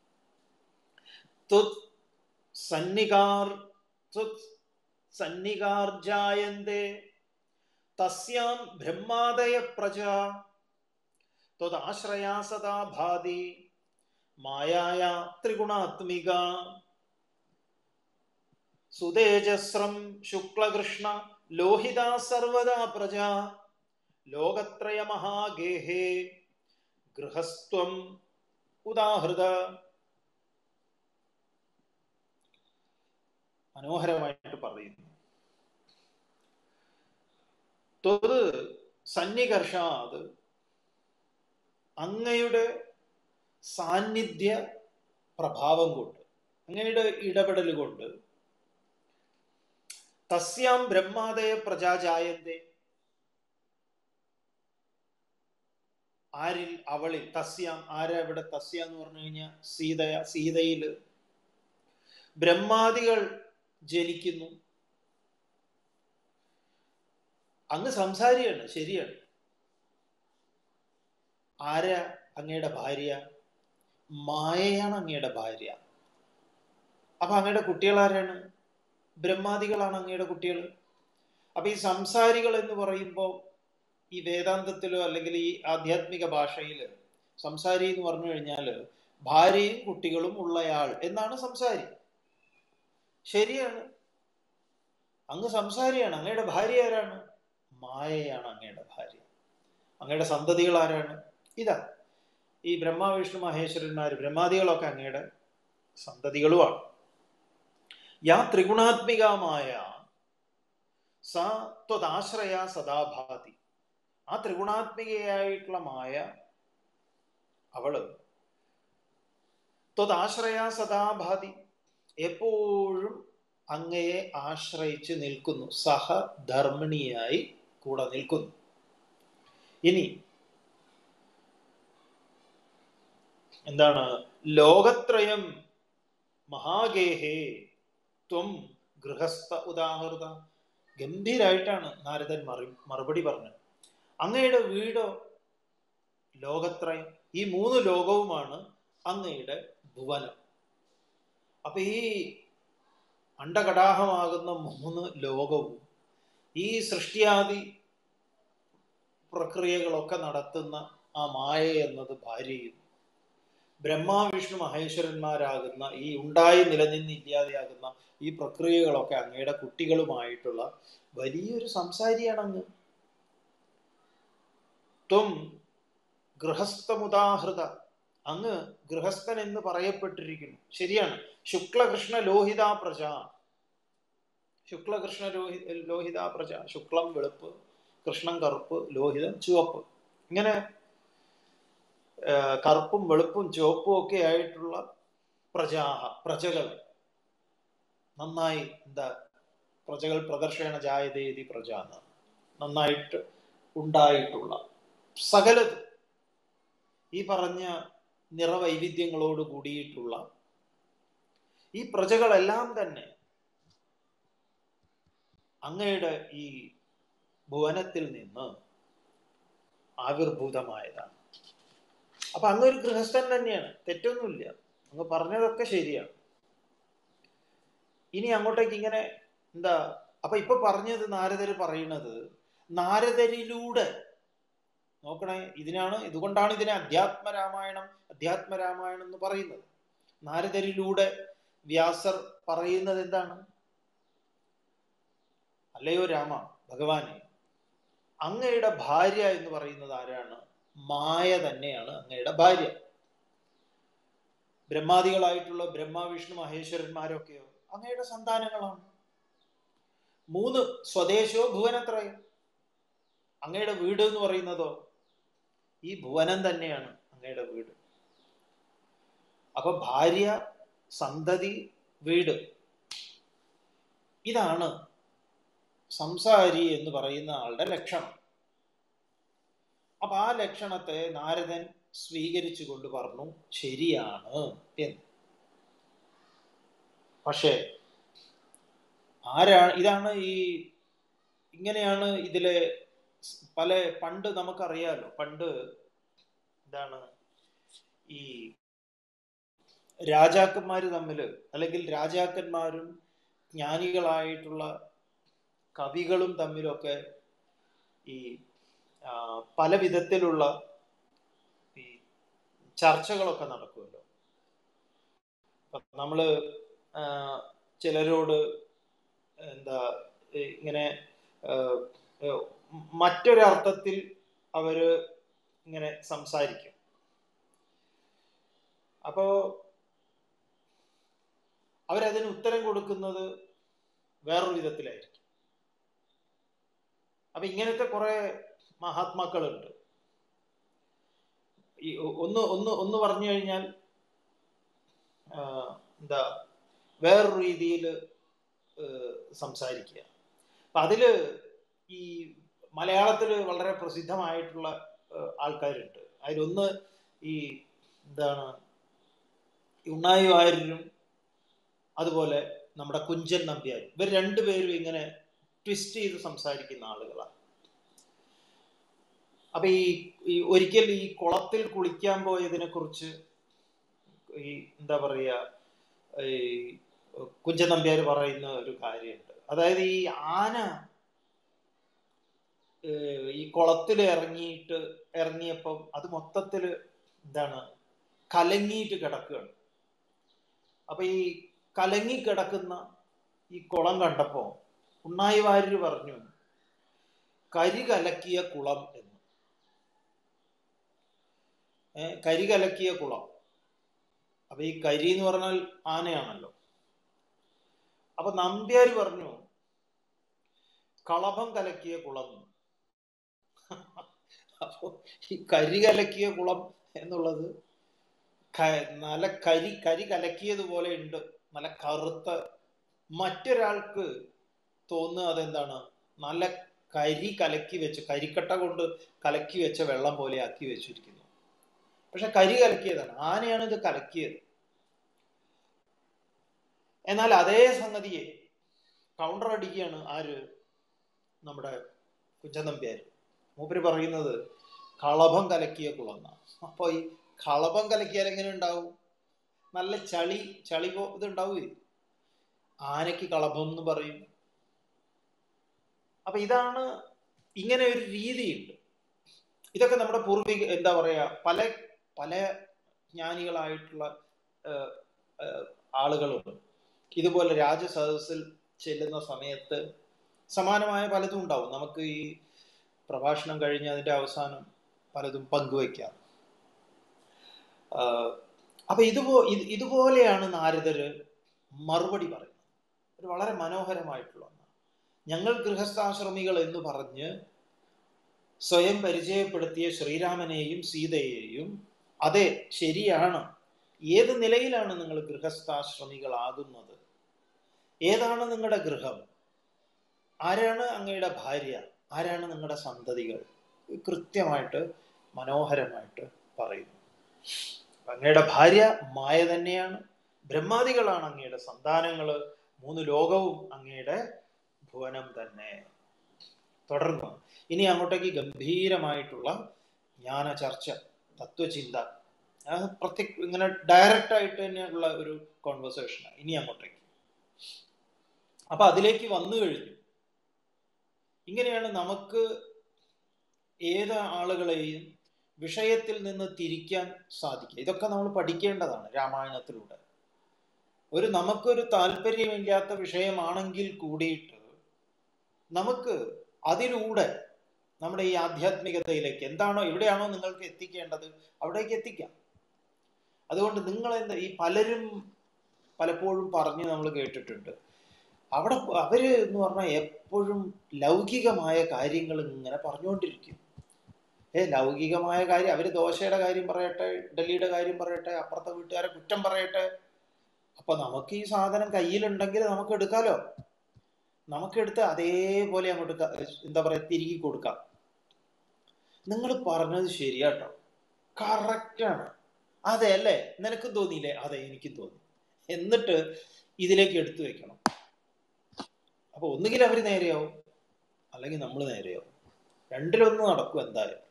തുത് സന്നികാർ തുത് സന്നികാർജായന്തേ തസ്യാം ബ്രഹ്മാദയ പ്രജ ത്വദാശ്രയാ സദാ ഭാതി മായായ ത്രിഗുണാത്മിക സുതേജസ്രം ശുക്ലകൃഷ്ണ ലോഹിത സർവദാ പ്രജ ലോകത്രയ മഹാഗേഹേ ഗൃഹസ്ത്വം ഉദാഹൃത മനോഹരമായിട്ട് പറയുന്നു തൊത് സന്നികർഷാത് അങ്ങയുടെ സാന്നിധ്യ പ്രഭാവം കൊണ്ട് അങ്ങയുടെ ഇടപെടൽ കൊണ്ട് തസ്യാം ബ്രഹ്മാദയ പ്രജാജായന്തേ ആരിൽ അവളിൽ തസ്യാം ആരാ ഇവിടെ തസ്യ എന്ന് പറഞ്ഞു കഴിഞ്ഞാൽ സീതയ സീതയില് ബ്രഹ്മാദികൾ ജനിക്കുന്നു അങ്ങ് സംസാരിയാണ് ശരിയാണ് ആരാ അങ്ങയുടെ ഭാര്യ മായയാണ് അങ്ങയുടെ ഭാര്യ അപ്പൊ അങ്ങയുടെ കുട്ടികൾ ആരാണ് ബ്രഹ്മാദികളാണ് അങ്ങയുടെ കുട്ടികൾ അപ്പൊ ഈ സംസാരികൾ എന്ന് പറയുമ്പോൾ ഈ വേദാന്തത്തിലോ അല്ലെങ്കിൽ ഈ ആധ്യാത്മിക ഭാഷയിൽ സംസാരി എന്ന് പറഞ്ഞു കഴിഞ്ഞാൽ ഭാര്യയും കുട്ടികളും ഉള്ളയാൾ എന്നാണ് സംസാരി ശരിയാണ് അങ്ങ് സംസാരിയാണ് അങ്ങയുടെ ഭാര്യ ആരാണ് മായയാണ് അങ്ങയുടെ ഭാര്യ അങ്ങയുടെ സന്തതികൾ ആരാണ് ഇതാ ഈ ബ്രഹ്മ വിഷ്ണു മഹേശ്വരന്മാർ ബ്രഹ്മാദികളൊക്കെ അങ്ങയുടെ സന്തതികളുമാണ് യാ ത്രിഗുണാത്മികമായ സ ത്വദാശ്രയ സദാഭാതി ആ ത്രിഗുണാത്മികയായിട്ടുള്ള മായ അവള് ത്വദാശ്രയ സദാഭാതി എപ്പോഴും അങ്ങയെ ആശ്രയിച്ച് നിൽക്കുന്നു സഹധർമ്മിണിയായി കൂടെ നിൽക്കുന്നു ഇനി എന്താണ് ലോകത്രയം മഹാഗേഹേ ത്വം ഗൃഹസ്ഥ ഉദാഹൃത ഗംഭീരായിട്ടാണ് നാരദൻ മറി മറുപടി പറഞ്ഞത് അങ്ങയുടെ വീടോ ലോകത്രയം ഈ മൂന്ന് ലോകവുമാണ് അങ്ങയുടെ ഭുവനം അപ്പൊ ഈ അണ്ടകടാഹമാകുന്ന മൂന്ന് ലോകവും ഈ സൃഷ്ടിയാദി പ്രക്രിയകളൊക്കെ നടത്തുന്ന ആ മായ എന്നത് ഭാര്യയും ബ്രഹ്മ വിഷ്ണു മഹേശ്വരന്മാരാകുന്ന ഈ ഉണ്ടായി നിലനിന്നില്ലാതെയാകുന്ന ഈ പ്രക്രിയകളൊക്കെ അങ്ങയുടെ കുട്ടികളുമായിട്ടുള്ള വലിയൊരു സംസാരിയാണ് അങ്ങ് ത്വം ഗൃഹസ്ഥമുദാഹൃത അങ്ങ് ഗൃഹസ്ഥൻ എന്ന് പറയപ്പെട്ടിരിക്കുന്നു ശരിയാണ് ശുക്ലകൃഷ്ണ ലോഹിത പ്രജ ശുക്ലകൃഷ്ണ ലോഹി ലോഹിത പ്രജ ശുക്ലം വെളുപ്പ് കൃഷ്ണം കറുപ്പ് ലോഹിതം ചുവപ്പ് ഇങ്ങനെ കറുപ്പും വെളുപ്പും ചുവപ്പും ഒക്കെ ആയിട്ടുള്ള പ്രജാഹ പ്രജകൾ നന്നായി എന്താ പ്രജകൾ പ്രദർശന ജായതേതി പ്രജ നന്നായിട്ട് ഉണ്ടായിട്ടുള്ള സകലത് ഈ പറഞ്ഞ നിറവൈവിധ്യങ്ങളോട് കൂടിയിട്ടുള്ള ഈ പ്രജകളെല്ലാം തന്നെ അങ്ങയുടെ ഈ ഭുവനത്തിൽ നിന്ന് ആവിർഭൂതമായതാണ് അപ്പൊ അങ്ങ് ഒരു ഗൃഹസ്ഥൻ തന്നെയാണ് തെറ്റൊന്നുമില്ല അങ്ങ് പറഞ്ഞതൊക്കെ ശരിയാണ് ഇനി അങ്ങോട്ടേക്ക് ഇങ്ങനെ എന്താ അപ്പൊ ഇപ്പൊ പറഞ്ഞത് നാരദര് പറയുന്നത് നാരദരിലൂടെ നോക്കണേ ഇതിനാണ് ഇതുകൊണ്ടാണ് ഇതിനെ അധ്യാത്മ രാമായണം അധ്യാത്മ രാമായണം എന്ന് പറയുന്നത് നാരദരിലൂടെ വ്യാസർ പറയുന്നത് എന്താണ് അല്ലയോ രാമ ഭഗവാനെ അങ്ങയുടെ ഭാര്യ എന്ന് പറയുന്നത് ആരാണ് മായ തന്നെയാണ് അങ്ങയുടെ ഭാര്യ ബ്രഹ്മാദികളായിട്ടുള്ള ബ്രഹ്മ വിഷ്ണു മഹേശ്വരന്മാരൊക്കെയോ അങ്ങയുടെ സന്താനങ്ങളാണ് മൂന്ന് സ്വദേശോ ഭുവനത്രയം അങ്ങയുടെ വീട് എന്ന് പറയുന്നതോ ഈ ഭുവനം തന്നെയാണ് അങ്ങയുടെ വീട് അപ്പൊ ഭാര്യ സന്തതി വീട് ഇതാണ് സംസാരി എന്ന് പറയുന്ന ആളുടെ ലക്ഷണം അപ്പൊ ആ ലക്ഷണത്തെ നാരദൻ സ്വീകരിച്ചു കൊണ്ട് പറഞ്ഞു ശരിയാണ് എന്ന് പക്ഷേ ആരാണ് ഇതാണ് ഈ ഇങ്ങനെയാണ് ഇതിലെ പല പണ്ട് നമുക്കറിയാലോ പണ്ട് എന്താണ് ഈ രാജാക്കന്മാര് തമ്മിൽ അല്ലെങ്കിൽ രാജാക്കന്മാരും ജ്ഞാനികളായിട്ടുള്ള കവികളും തമ്മിലൊക്കെ ഈ പല വിധത്തിലുള്ള ഈ ചർച്ചകളൊക്കെ നടക്കുമല്ലോ നമ്മള് ചിലരോട് എന്താ ഇങ്ങനെ മറ്റൊരർത്ഥത്തിൽ അവര് ഇങ്ങനെ സംസാരിക്കും അപ്പോ അവരതിന് ഉത്തരം കൊടുക്കുന്നത് വേറൊരു വിധത്തിലായിരിക്കും അപ്പൊ ഇങ്ങനത്തെ കുറെ മഹാത്മാക്കളുണ്ട് ഈ ഒന്ന് ഒന്ന് ഒന്ന് പറഞ്ഞു കഴിഞ്ഞാൽ എന്താ വേറൊരു രീതിയിൽ സംസാരിക്കുക അപ്പൊ അതില് ഈ മലയാളത്തിൽ വളരെ പ്രസിദ്ധമായിട്ടുള്ള ആൾക്കാരുണ്ട് അതിലൊന്ന് ഈ എന്താണ് ഉണ്ണായി വാര്യരും അതുപോലെ നമ്മുടെ കുഞ്ചൻ നമ്പ്യാർ ഇവർ രണ്ടുപേരും ഇങ്ങനെ ട്വിസ്റ്റ് ചെയ്ത് സംസാരിക്കുന്ന ആളുകളാണ് അപ്പൊ ഈ ഈ ഒരിക്കൽ ഈ കുളത്തിൽ കുളിക്കാൻ പോയതിനെ കുറിച്ച് ഈ എന്താ പറയുക ഈ കുഞ്ചൻ നമ്പ്യാർ പറയുന്ന ഒരു കാര്യമുണ്ട് അതായത് ഈ ആന ഏഹ് ഈ കുളത്തിൽ ഇറങ്ങിയിട്ട് ഇറങ്ങിയപ്പം അത് മൊത്തത്തില് എന്താണ് കലങ്ങിയിട്ട് കിടക്കുകയാണ് അപ്പൊ ഈ കലങ്ങി കിടക്കുന്ന ഈ കുളം കണ്ടപ്പോ ഉണ്ണായി വാര്യർ പറഞ്ഞു കരി കലക്കിയ കുളം എന്ന് ഏ, കരി കലക്കിയ കുളം അപ്പൊ ഈ കരി എന്ന് പറഞ്ഞാൽ ആനയാണല്ലോ അപ്പൊ നമ്പ്യാര് പറഞ്ഞു കളഭം കലക്കിയ കുളം എന്ന്. അപ്പൊ ഈ കരി കലക്കിയ കുളം എന്നുള്ളത് ക- നല്ല കരി കരി കലക്കിയതുപോലെ ഉണ്ട് നല്ല കറുത്ത മറ്റൊരാൾക്ക് തോന്നുക അതെന്താണ് നല്ല കരി കലക്കി വെച്ച് കരിക്കട്ട കൊണ്ട് കലക്കി വെച്ച വെള്ളം പോലെ ആക്കി വെച്ചിരിക്കുന്നു പക്ഷെ കരി കലക്കിയതാണ് ആനയാണ് ഇത് കലക്കിയത് എന്നാൽ അതേ സംഗതിയെ കൗണ്ടർ അടിക്കുകയാണ് ആര് നമ്മുടെ കുഞ്ചനമ്പ്യാർ മൂപ്പര് പറയുന്നത് കളഭം കലക്കിയ കുളം എന്നാണ് അപ്പൊ ഈ കളഭം കലക്കിയാൽ എങ്ങനെ ഉണ്ടാവും നല്ല ചളി ചളി പോ ഇത് ഉണ്ടാവേ ആനയ്ക്ക് കളഭം എന്ന് പറയും അപ്പൊ ഇതാണ് ഇങ്ങനെ ഒരു രീതിയുണ്ട് ഇതൊക്കെ നമ്മുടെ പൂർവിക എന്താ പറയാ പല പല ജ്ഞാനികളായിട്ടുള്ള ഏഹ്, ഏഹ്, ആളുകളുണ്ട് ഇതുപോലെ രാജസദസ്സിൽ ചെല്ലുന്ന സമയത്ത് സമാനമായ പലതും ഉണ്ടാവും നമുക്ക് ഈ പ്രഭാഷണം കഴിഞ്ഞ് അതിന്റെ അവസാനം പലതും പങ്കുവയ്ക്കാം ആഹ് അപ്പൊ ഇതുപോ ഇത് ഇതുപോലെയാണ് നാരദര് മറുപടി പറയുന്നത് ഒരു വളരെ മനോഹരമായിട്ടുള്ള ഒന്നാണ് ഞങ്ങൾ ഗൃഹസ്ഥാശ്രമികൾ എന്ന് പറഞ്ഞ് സ്വയം പരിചയപ്പെടുത്തിയ ശ്രീരാമനെയും സീതയെയും അതെ ശരിയാണ് ഏത് നിലയിലാണ് നിങ്ങൾ ഗൃഹസ്ഥാശ്രമികളാകുന്നത് ഏതാണ് നിങ്ങളുടെ ഗൃഹം ആരാണ് അങ്ങയുടെ ഭാര്യ ആരാണ് നിങ്ങളുടെ സന്തതികൾ കൃത്യമായിട്ട് മനോഹരമായിട്ട് പറയുന്നു അപ്പൊ അങ്ങയുടെ ഭാര്യ മായ തന്നെയാണ് ബ്രഹ്മാദികളാണ് അങ്ങയുടെ സന്താനങ്ങള് മൂന്ന് ലോകവും അങ്ങയുടെ ഭുവനം തന്നെ തുടർന്ന് ഇനി അങ്ങോട്ടേക്ക് ഗംഭീരമായിട്ടുള്ള ജ്ഞാന ചർച്ച തത്വചിന്ത ആ പ്രത്യേക ഇങ്ങനെ ഡയറക്റ്റ് ആയിട്ട് തന്നെയുള്ള ഒരു കോൺവെർസേഷനാണ് ഇനി അങ്ങോട്ടേക്ക് അപ്പൊ അതിലേക്ക് വന്നു കഴിഞ്ഞു ഇങ്ങനെയാണ് നമുക്ക് ഏത് ആളുകളെയും വിഷയത്തിൽ നിന്ന് തിരിക്കാൻ സാധിക്കുക ഇതൊക്കെ നമ്മൾ പഠിക്കേണ്ടതാണ് രാമായണത്തിലൂടെ ഒരു നമുക്കൊരു താല്പര്യമില്ലാത്ത വിഷയമാണെങ്കിൽ കൂടിയിട്ട് നമുക്ക് അതിലൂടെ നമ്മുടെ ഈ ആധ്യാത്മികതയിലേക്ക് എന്താണോ എവിടെയാണോ നിങ്ങൾക്ക് എത്തിക്കേണ്ടത് അവിടേക്ക് എത്തിക്കാം അതുകൊണ്ട് നിങ്ങൾ എന്താ ഈ പലരും പലപ്പോഴും പറഞ്ഞ് നമ്മൾ കേട്ടിട്ടുണ്ട് അവിടെ അവര് എന്ന് പറഞ്ഞാൽ എപ്പോഴും ലൗകികമായ കാര്യങ്ങൾ ഇങ്ങനെ പറഞ്ഞുകൊണ്ടിരിക്കും ഏ ലൗകികമായ കാര്യം അവര് ദോശയുടെ കാര്യം പറയട്ടെ ഇഡലിയുടെ കാര്യം പറയട്ടെ അപ്പുറത്തെ വീട്ടുകാരെ കുറ്റം പറയട്ടെ അപ്പൊ നമുക്ക് ഈ സാധനം കയ്യിലുണ്ടെങ്കിൽ നമുക്ക് എടുക്കാലോ നമുക്കെടുത്ത് അതേപോലെ അങ്ങോട്ട് ക- എന്താ പറയാ തിരികെ കൊടുക്കാം നിങ്ങൾ പറഞ്ഞത് ശരിയാട്ടോ കറക്റ്റാണ് അതെ അല്ലേ നിനക്കും തോന്നിയില്ലേ അതെ എനിക്കും തോന്നി എന്നിട്ട് ഇതിലേക്ക് എടുത്തു വെക്കണം അപ്പൊ ഒന്നുകിൽ അവര് നേരെയാവും അല്ലെങ്കിൽ നമ്മൾ നേരെയാവും രണ്ടിലൊന്നും നടക്കും എന്തായാലും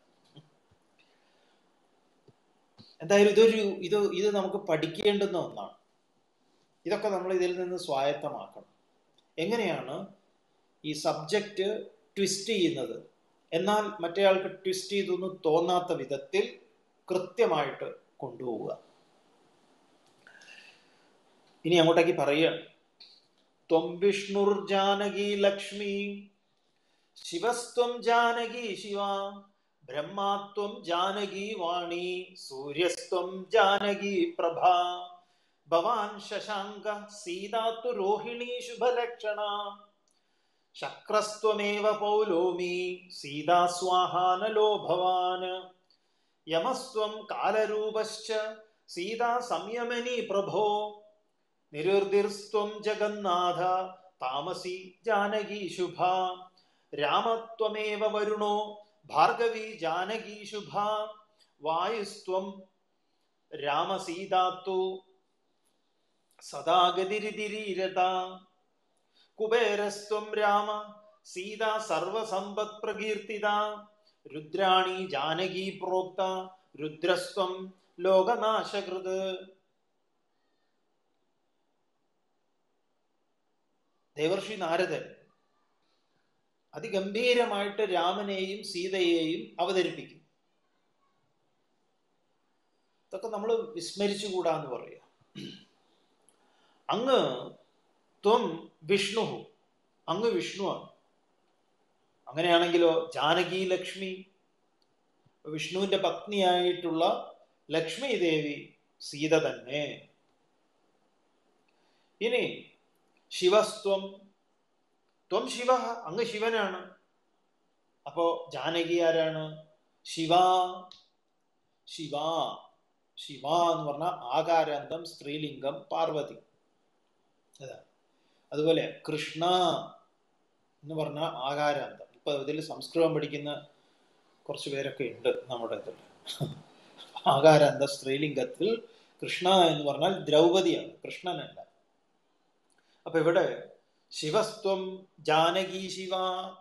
എന്തായാലും ഇതൊരു ഇത് ഇത് നമുക്ക് പഠിക്കേണ്ടുന്ന ഒന്നാണ് ഇതൊക്കെ നമ്മൾ ഇതിൽ നിന്ന് സ്വായത്തമാക്കണം എങ്ങനെയാണ് ഈ സബ്ജക്റ്റ് ട്വിസ്റ്റ് ചെയ്യുന്നത് എന്നാൽ മറ്റേയാൾക്ക് ട്വിസ്റ്റ് ചെയ്തൊന്നും തോന്നാത്ത വിധത്തിൽ കൃത്യമായിട്ട് കൊണ്ടുപോവുക ഇനി അങ്ങോട്ടേക്ക് പറയുകയാണ് ത്വം വിഷ്ണുർ ജാനകി ലക്ഷ്മി ശിവസ്ത്വം ജാനകി ശിവ ബ്രഹ്മാത്വം ജാനകി വാണി സൂര്യസ്ത്വം ജാനകി പ്രഭ ഭവാൻ ശശാങ്ക സീതാത്തു രോഹിണി ശുഭലക്ഷണ ശക്രസ്ത്വമേവ പൗലോമി സീതാ സ്വാഹാനലോ ഭവാൻ യമസ്ത്വം കാലരൂപശ്ച സീതാ സംയമനി പ്രഭോ നിരുർദിർസ്ത്വം ജഗന്നാഥ താമസി ജാനകി ശുഭ രാമത്വമേവ വരുണോ ഭാർഗവി ജാനകി ശുഭ വായുസ്ത്വം രാമസീതാത്തു സദാ ഗതിരിതിരീരത കുബേരസ്ത്വം രാമ സീതാ സർവസമ്പത് പ്രകീർത്തിത രുദ്രാണി ജാനകി പ്രോക്ത രുദ്രസ്വം ലോകനാശകൃത് ദേവർഷി നാരദൻ അതിഗംഭീരമായിട്ട് രാമനെയും സീതയെയും അവതരിപ്പിക്കും ഇതൊക്കെ നമ്മൾ വിസ്മരിച്ചുകൂടാന്ന് പറയാം അങ്ങ് ത്വം വിഷ്ണു അങ്ങ് വിഷ്ണുവാണ് അങ്ങനെയാണെങ്കിലോ ജാനകി ലക്ഷ്മി വിഷ്ണുവിന്റെ പത്നിയായിട്ടുള്ള ലക്ഷ്മി ദേവി സീത തന്നെ ഇനി ശിവസ്ത്വം ത്വം ശിവ അങ്ങ് ശിവനാണ് അപ്പോ ജാനകി ആരാണ് ശിവ ശിവ ശിവ എന്ന് പറഞ്ഞാൽ ആകാരാന്തം സ്ത്രീലിംഗം പാർവതി അതാ അതുപോലെ കൃഷ്ണ എന്ന് പറഞ്ഞാൽ ആകാരാന്തം ഇപ്പൊ ഇതിൽ സംസ്കൃതം പഠിക്കുന്ന കുറച്ച് പേരൊക്കെ ഉണ്ട് നമ്മുടെ ഇതിൽ ആകാരാന്ത സ്ത്രീലിംഗത്തിൽ കൃഷ്ണ എന്ന് പറഞ്ഞാൽ ദ്രൗപതിയാണ് കൃഷ്ണനല്ല അപ്പൊ ഇവിടെ ശിവസ്ത്വം ജാനകി ശിവ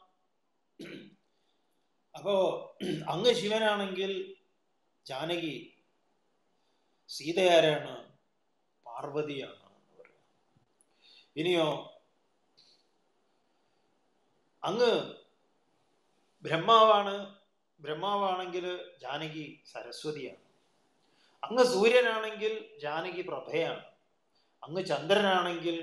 അപ്പോ അങ്ങ് ശിവനാണെങ്കിൽ ജാനകി സീതയാരാണ് പാർവതിയാണ് എന്ന് പറയാം ഇനിയോ അങ്ങ് ബ്രഹ്മാവാണ് ബ്രഹ്മാവാണെങ്കിൽ ജാനകി സരസ്വതിയാണ് അങ്ങ് സൂര്യനാണെങ്കിൽ ജാനകി പ്രഭയാണ് അങ്ങ് ചന്ദ്രനാണെങ്കിൽ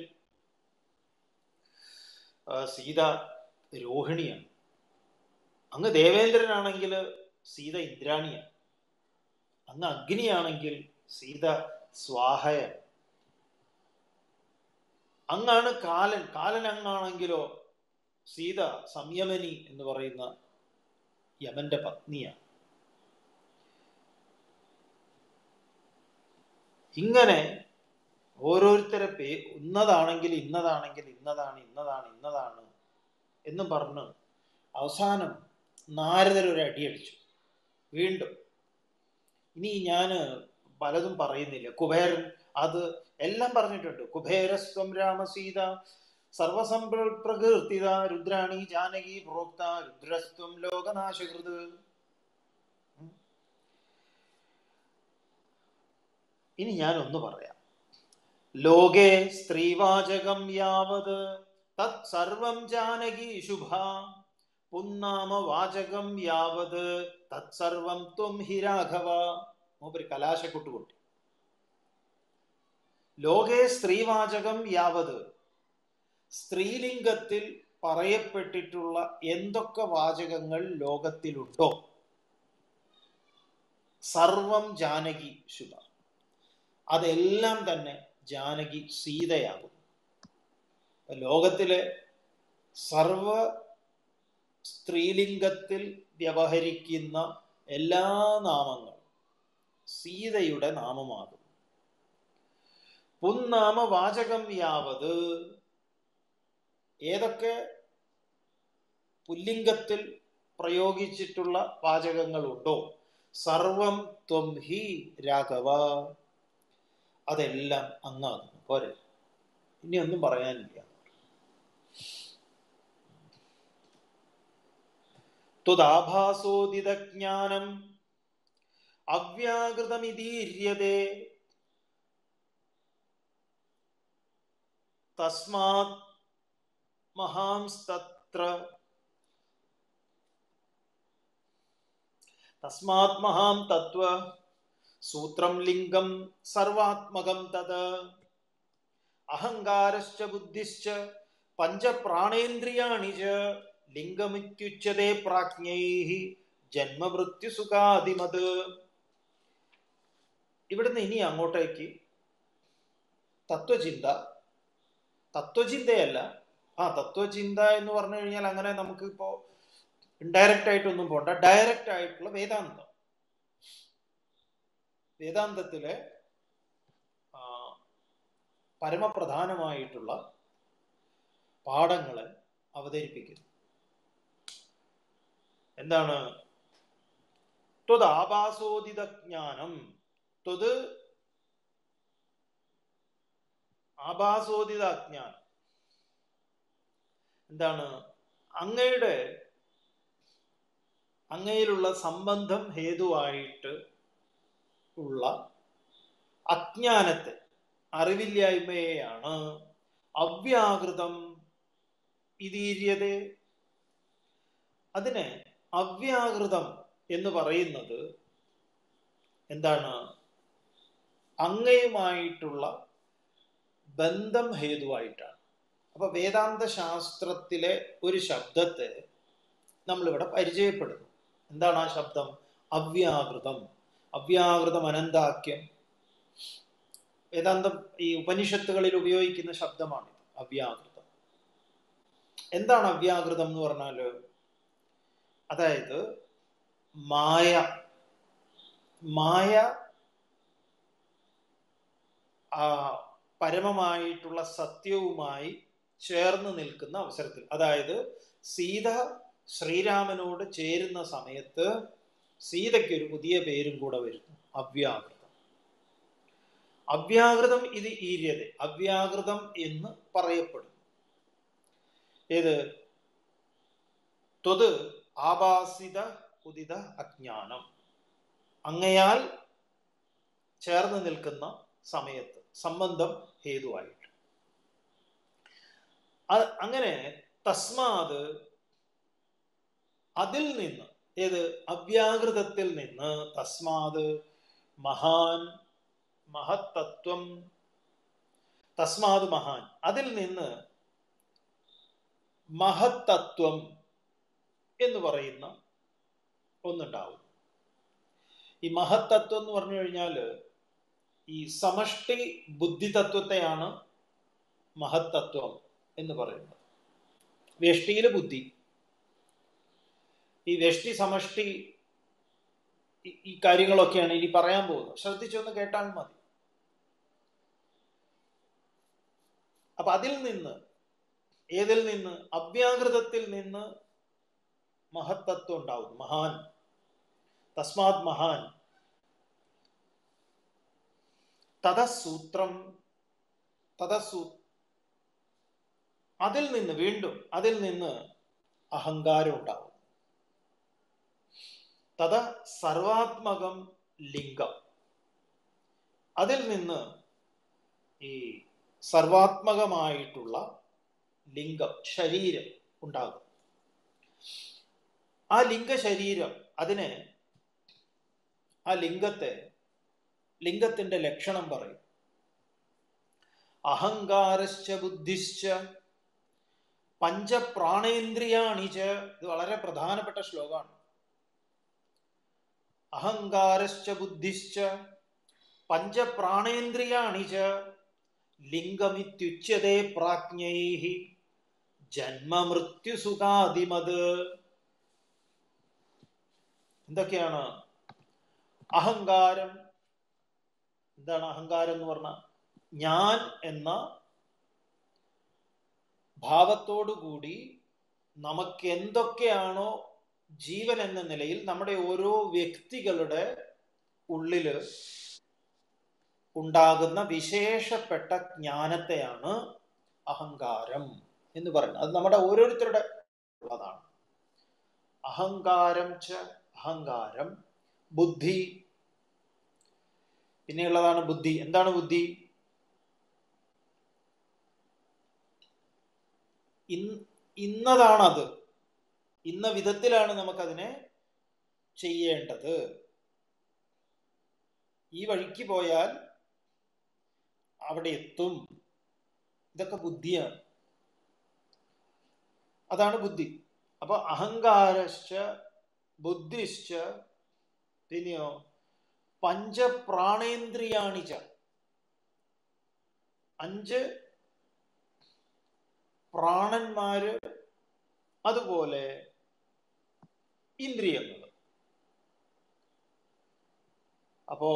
ആ, സീത രോഹിണിയാണ് അങ്ങ് ദേവേന്ദ്രനാണെങ്കിൽ സീത ഇന്ദ്രാണിയാണ് അങ്ങ് അഗ്നിയാണെങ്കിൽ സീത സ്വാഹയാണ് അങ്ങാണ് കാലൻ കാലൻ അങ്ങാണെങ്കിലോ സീത സംയമനി എന്ന് പറയുന്ന യമന്റെ പത്നിയാണ് ഇങ്ങനെ ഓരോരുത്തരെ പേ ഇന്നതാണെങ്കിൽ ഇന്നതാണെങ്കിൽ ഇന്നതാണ് ഇന്നതാണ് ഇന്നതാണ് എന്ന് പറഞ്ഞ് അവസാനം നാരദർ ഒരു അടിയടിച്ചു വീണ്ടും ഇനി ഞാൻ പലതും പറയുന്നില്ല കുബേരൻ അത് എല്ലാം പറഞ്ഞിട്ടുണ്ട് കുബേരസ്വം രാമസീത സർവസംപ്രകീർത്തിത രുദ്രാണി ജാനകി പ്രോക്ത രുദ്രസ്ത്വം ലോകനാശകൃത് ഉം. ഇനി ഞാൻ ഒന്ന് പറയാം ലോകേ സ്ത്രീവാചകം യാവത് തത് സർവം ജാനകി ശുഭ പുന്നാമ വാചകം യാവത് തത് സർവം ത്വം ഹി രാഘവ മൂപ്പര് കലാശക്കൊട്ടുകൊട്ടി ലോകേ സ്ത്രീവാചകം യാവത് സ്ത്രീലിംഗത്തിൽ പറയപ്പെട്ടിട്ടുള്ള എന്തൊക്കെ വാചകങ്ങൾ ലോകത്തിലുണ്ടോ സർവം ജാനകി ശുഭ അതെല്ലാം തന്നെ ജാനകി സീതയാകും ലോകത്തിലെ സർവ സ്ത്രീലിംഗത്തിൽ വ്യവഹരിക്കുന്ന എല്ലാ നാമങ്ങളും സീതയുടെ നാമമാകും പുന്നാമ വാചകം യാവത് ഏതൊക്കെ പുല്ലിംഗത്തിൽ പ്രയോഗിച്ചിട്ടുള്ള വാചകങ്ങളുണ്ടോ സർവം ത്വം ഹി രാഘവ അതെല്ലാം അങ്ങാകുന്നു പോരെ ഇനി ഒന്നും പറയാനില്ല തുദാഭാസോദിതജ്ഞാനം അവ്യാകൃതമിതീര്യതേ തസ്മാത് മഹാംസ്തത്ര തസ്മാത് മഹാം തത്വ സൂത്രം ലിംഗം സർവാത്മകം തത് അഹങ്കാരശ്ച ബുദ്ധിശ്ച പഞ്ചപ്രാണേന്ദ്രിയാണി ച ലിംഗമിത്യുച്യതേ പ്രാജ്ഞൈഃ ജന്മമൃത്യുസുഖാദിമത് ഇവിടുന്ന് ഇനി അങ്ങോട്ടേക്ക് തത്വചിന്ത തത്വചിന്തയല്ല ആ തത്വചിന്ത എന്ന് പറഞ്ഞു കഴിഞ്ഞാൽ അങ്ങനെ നമുക്ക് ഇപ്പോ ഇൻഡയറക്റ്റ് ആയിട്ടൊന്നും പോണ്ട ഡയറക്റ്റ് ആയിട്ടുള്ള വേദാന്തം വേദാന്തത്തിലെ ആ, പരമപ്രധാനമായിട്ടുള്ള പാഠങ്ങളെ അവതരിപ്പിക്കുന്നു എന്താണ് ത്വത് ആഭാസോദിത ജ്ഞാനം ത്വത് ആഭാസോദിത അജ്ഞാനം എന്താണ് അങ്ങയുടെ അങ്ങയിലുള്ള സംബന്ധം ഹേതുവായിട്ട് ഉള്ള അജ്ഞാനത്തെ അറിവില്ലായ്മയെയാണ് അവ്യാകൃതം ഇതീര്യത അതിനെ അവ്യാകൃതം എന്ന് പറയുന്നത് എന്താണ് അങ്ങയുമായിട്ടുള്ള ബന്ധം ഹേതുവായിട്ടാണ് അപ്പൊ വേദാന്ത ശാസ്ത്രത്തിലെ ഒരു ശബ്ദത്തെ നമ്മളിവിടെ പരിചയപ്പെടുന്നു എന്താണ് ആ ശബ്ദം അവ്യാകൃതം അവ്യാകൃതം അനന്താക്യം വേദാന്തം ഈ ഉപനിഷത്തുകളിൽ ഉപയോഗിക്കുന്ന ശബ്ദമാണിത് അവ്യാകൃതം എന്താണ് അവ്യാകൃതം എന്ന് പറഞ്ഞാല് അതായത് മായ മായ ആ പരമമായിട്ടുള്ള സത്യവുമായി ചേർന്ന് നിൽക്കുന്ന അവസരത്തിൽ അതായത് സീത ശ്രീരാമനോട് ചേരുന്ന സമയത്ത് സീതയ്ക്ക് ഒരു പുതിയ പേരും കൂടെ വരുന്നു അവ്യാകൃതം അവ്യാകൃതം ഇത് ഈര്യത അവ്യാകൃതം എന്ന് പറയപ്പെടുന്നു ഏത് ത്വത് ആഭാസിത ഉദിത അജ്ഞാനം അങ്ങയാൽ ചേർന്ന് നിൽക്കുന്ന സമയത്ത് സംബന്ധം ഹേതുവായിട്ട് അങ്ങനെ തസ്മാത് അതിൽ നിന്ന് ഏത് അവ്യാകൃതത്തിൽ നിന്ന് തസ്മാത് മഹാൻ മഹത്തത്വം തസ്മാത് മഹാൻ അതിൽ നിന്ന് മഹത്തത്വം എന്ന് പറയുന്ന ഒന്നുണ്ടാവും ഈ മഹത്തത്വം എന്ന് പറഞ്ഞു കഴിഞ്ഞാൽ ഈ സമഷ്ടി ബുദ്ധിതത്വത്തെയാണ് മഹത്തത്വം എന്ന് പറയുന്നത് വ്യഷ്ടിയിലെ ബുദ്ധി ഈ വ്യഷ്ടി സമഷ്ടി ഈ കാര്യങ്ങളൊക്കെയാണ് ഇനി പറയാൻ പോകുന്നത് ശ്രദ്ധിച്ചൊന്ന് കേട്ടാൽ മതി അപ്പൊ അതിൽ നിന്ന് ഏതിൽ നിന്ന് അവ്യാകൃതത്തിൽ നിന്ന് മഹത്തത്വം ഉണ്ടാവും മഹാൻ തസ്മാത് മഹാൻ തതസൂത്രം തതസൂ അതിൽ നിന്ന് വീണ്ടും അതിൽ നിന്ന് അഹങ്കാരം ഉണ്ടാവും തത സർവാത്മകം ലിംഗം അതിൽ നിന്ന് ഈ സർവാത്മകമായിട്ടുള്ള ലിംഗം ശരീരം ഉണ്ടാകും ആ ലിംഗ ശരീരം അതിനെ ആ ലിംഗത്തെ ലിംഗത്തിന്റെ ലക്ഷണം പറയും അഹങ്കാരശ്ച ബുദ്ധിശ്ച പഞ്ചപ്രാണേന്ദ്രിയാണിച്ച ഇത് വളരെ പ്രധാനപ്പെട്ട ശ്ലോകമാണ് അഹങ്കാരശ്ച ബുദ്ധിശ്ച പഞ്ചപ്രാണേന്ദ്രിയാണിച്ച ലിംഗമിത്യുച്യതേ പ്രാജ്ഞൈ ജന്മമൃത്യുസുഖാദിമത് എന്തൊക്കെയാണ് അഹങ്കാരം എന്താണ് അഹങ്കാരം എന്ന് പറഞ്ഞ ഞാൻ എന്ന ഭാവത്തോടുകൂടി നമുക്ക് എന്തൊക്കെയാണോ ജീവൻ എന്ന നിലയിൽ നമ്മുടെ ഓരോ വ്യക്തികളുടെ ഉള്ളില് ഉണ്ടാകുന്ന വിശേഷപ്പെട്ട ജ്ഞാനത്തെയാണ് അഹങ്കാരം എന്ന് പറയുന്നത് അത് നമ്മുടെ ഓരോരുത്തരുടെ ഉള്ളതാണ് അഹങ്കാരം ച അഹങ്കാരം ബുദ്ധി പിന്നെയുള്ളതാണ് ബുദ്ധി എന്താണ് ബുദ്ധി ഇന്നതാണത് ഇന്ന വിധത്തിലാണ് നമുക്കതിനെ ചെയ്യേണ്ടത് ഈ വഴിക്ക് പോയാൽ അവിടെ എത്തും ഇതൊക്കെ ബുദ്ധിയാണ് അതാണ് ബുദ്ധി അപ്പൊ അഹങ്കാരശ്ച ബുദ്ധിശ്ച പിന്നെയോ പഞ്ചപ്രാണേന്ദ്രിയാണിച്ച അഞ്ച് പ്രാണന്മാര് അതുപോലെ ഇന്ദ്രിയങ്ങൾ അപ്പോ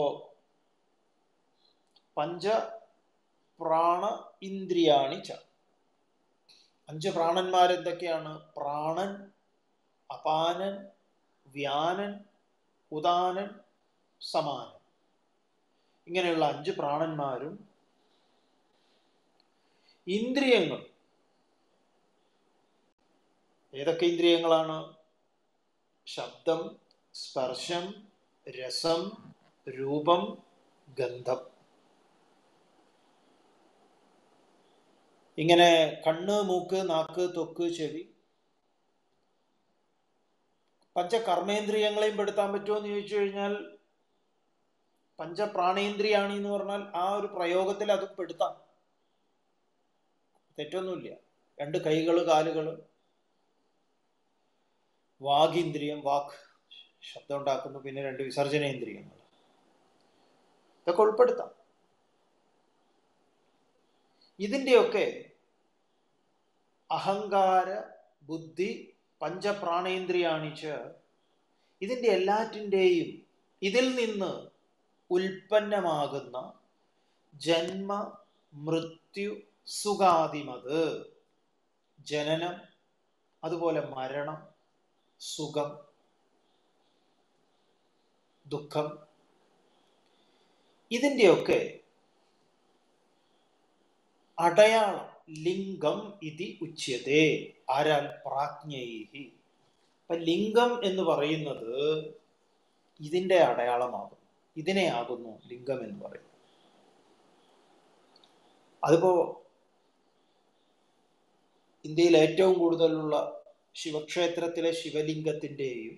പഞ്ച പ്രാണ ഇന്ദ്രിയാണിച്ച അഞ്ച് പ്രാണന്മാരെന്തൊക്കെയാണ് പ്രാണൻ അപാനൻ വ്യാനൻ ഉദാനൻ സമാനൻ ഇങ്ങനെയുള്ള അഞ്ച് പ്രാണന്മാരും ഇന്ദ്രിയങ്ങൾ ഏതൊക്കെ ഇന്ദ്രിയങ്ങളാണ് ശബ്ദം സ്പർശം രസം രൂപം ഗന്ധം ഇങ്ങനെ കണ്ണ് മൂക്ക് നാക്ക് തൊക്ക് ചെവി പഞ്ചകർമ്മേന്ദ്രിയങ്ങളെയും പെടുത്താൻ പറ്റുമോ എന്ന് ചോദിച്ചു കഴിഞ്ഞാൽ പഞ്ചപ്രാണേന്ദ്രിയാണ് എന്ന് പറഞ്ഞാൽ ആ ഒരു പ്രയോഗത്തിൽ അത് പെടുത്താം തെറ്റൊന്നുമില്ല രണ്ട് കൈകൾ കാലുകൾ വാഗിന്ദ്രിയം വാക്ക് ശബ്ദം ഉണ്ടാക്കുന്നു പിന്നെ രണ്ട് വിസർജനേന്ദ്രിയങ്ങൾ ഇതൊക്കെ ഉൾപ്പെടുത്താം ഇതിൻ്റെയൊക്കെ അഹങ്കാര ബുദ്ധി പഞ്ചപ്രാണേന്ദ്രിയാണിച്ച് ഇതിൻ്റെ എല്ലാറ്റിൻ്റെയും ഇതിൽ നിന്ന് ഉൽപ്പന്നമാകുന്ന ജന്മ മൃത്യു സുഖാദിമത് ജനനം അതുപോലെ മരണം സുഖം ദുഃഖം ഇതിൻ്റെയൊക്കെ അടയാളം ലിംഗം ഇതി ഉച്യതേ ആരാൽ പ്രാജ്ഞൈഹി അപ്പൊ ലിംഗം എന്ന് പറയുന്നത് ഇതിന്റെ അടയാളമാകുന്നു ഇതിനെ ആകുന്നു ലിംഗം എന്ന് പറയുന്നത് അതിപ്പോ ഇന്ത്യയിൽ ഏറ്റവും കൂടുതലുള്ള ശിവക്ഷേത്രത്തിലെ ശിവലിംഗത്തിൻ്റെയും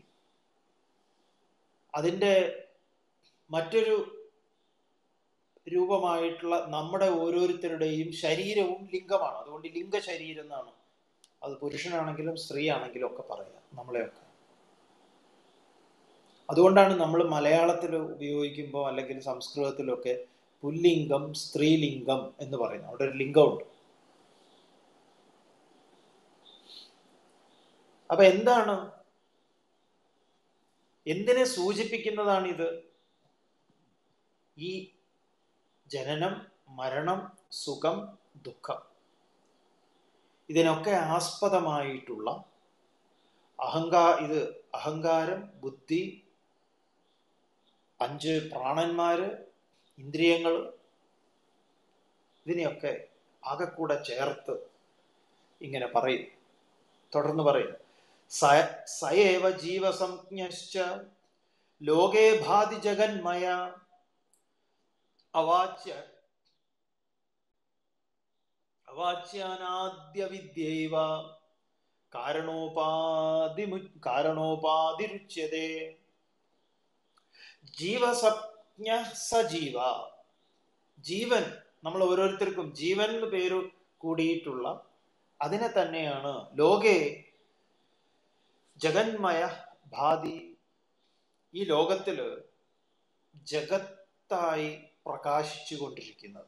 അതിൻ്റെ മറ്റൊരു രൂപമായിട്ടുള്ള നമ്മുടെ ഓരോരുത്തരുടെയും ശരീരവും ലിംഗമാണ് അതുകൊണ്ട് ലിംഗ ശരീരം എന്നാണ് അത് പുരുഷനാണെങ്കിലും സ്ത്രീ ആണെങ്കിലും ഒക്കെ പറയാം നമ്മളെയൊക്കെ അതുകൊണ്ടാണ് നമ്മൾ മലയാളത്തിൽ ഉപയോഗിക്കുമ്പോൾ അല്ലെങ്കിൽ സംസ്കൃതത്തിലൊക്കെ പുല്ലിംഗം സ്ത്രീലിംഗം എന്ന് പറയുന്നത് അവിടെ ഒരു ലിംഗമുണ്ട് അപ്പൊ എന്താണ് എന്തിനെ സൂചിപ്പിക്കുന്നതാണിത് ഈ ജനനം മരണം സുഖം ദുഃഖം ഇതിനൊക്കെ ആസ്പദമായിട്ടുള്ള അഹങ്കാ ഇത് അഹങ്കാരം ബുദ്ധി അഞ്ച് പ്രാണന്മാര് ഇന്ദ്രിയങ്ങൾ ഇതിനെയൊക്കെ ആകെക്കൂടെ ചേർത്ത് ഇങ്ങനെ പറയും തുടർന്ന് പറയും സയേവ ജീവസംജ്ഞശ്ച ലോകേ ഭാതി ജഗന്മയ അവാച്യ അവാച്യാനാദ്യ വിദ്യൈവ കാരണോപാധിമു കാരണോപാധിരുച്യതേ ജീവസജ്ഞ സജീവ ജീവൻ നമ്മൾ ഓരോരുത്തർക്കും ജീവൻ എന്ന് പേര് കൂടിയിട്ടുള്ള അതിനെ തന്നെയാണ് ലോകെ ജഗന്മയ ഭാതി ഈ ലോകത്തില് ജഗത്തായി പ്രകാശിച്ചു കൊണ്ടിരിക്കുന്നത്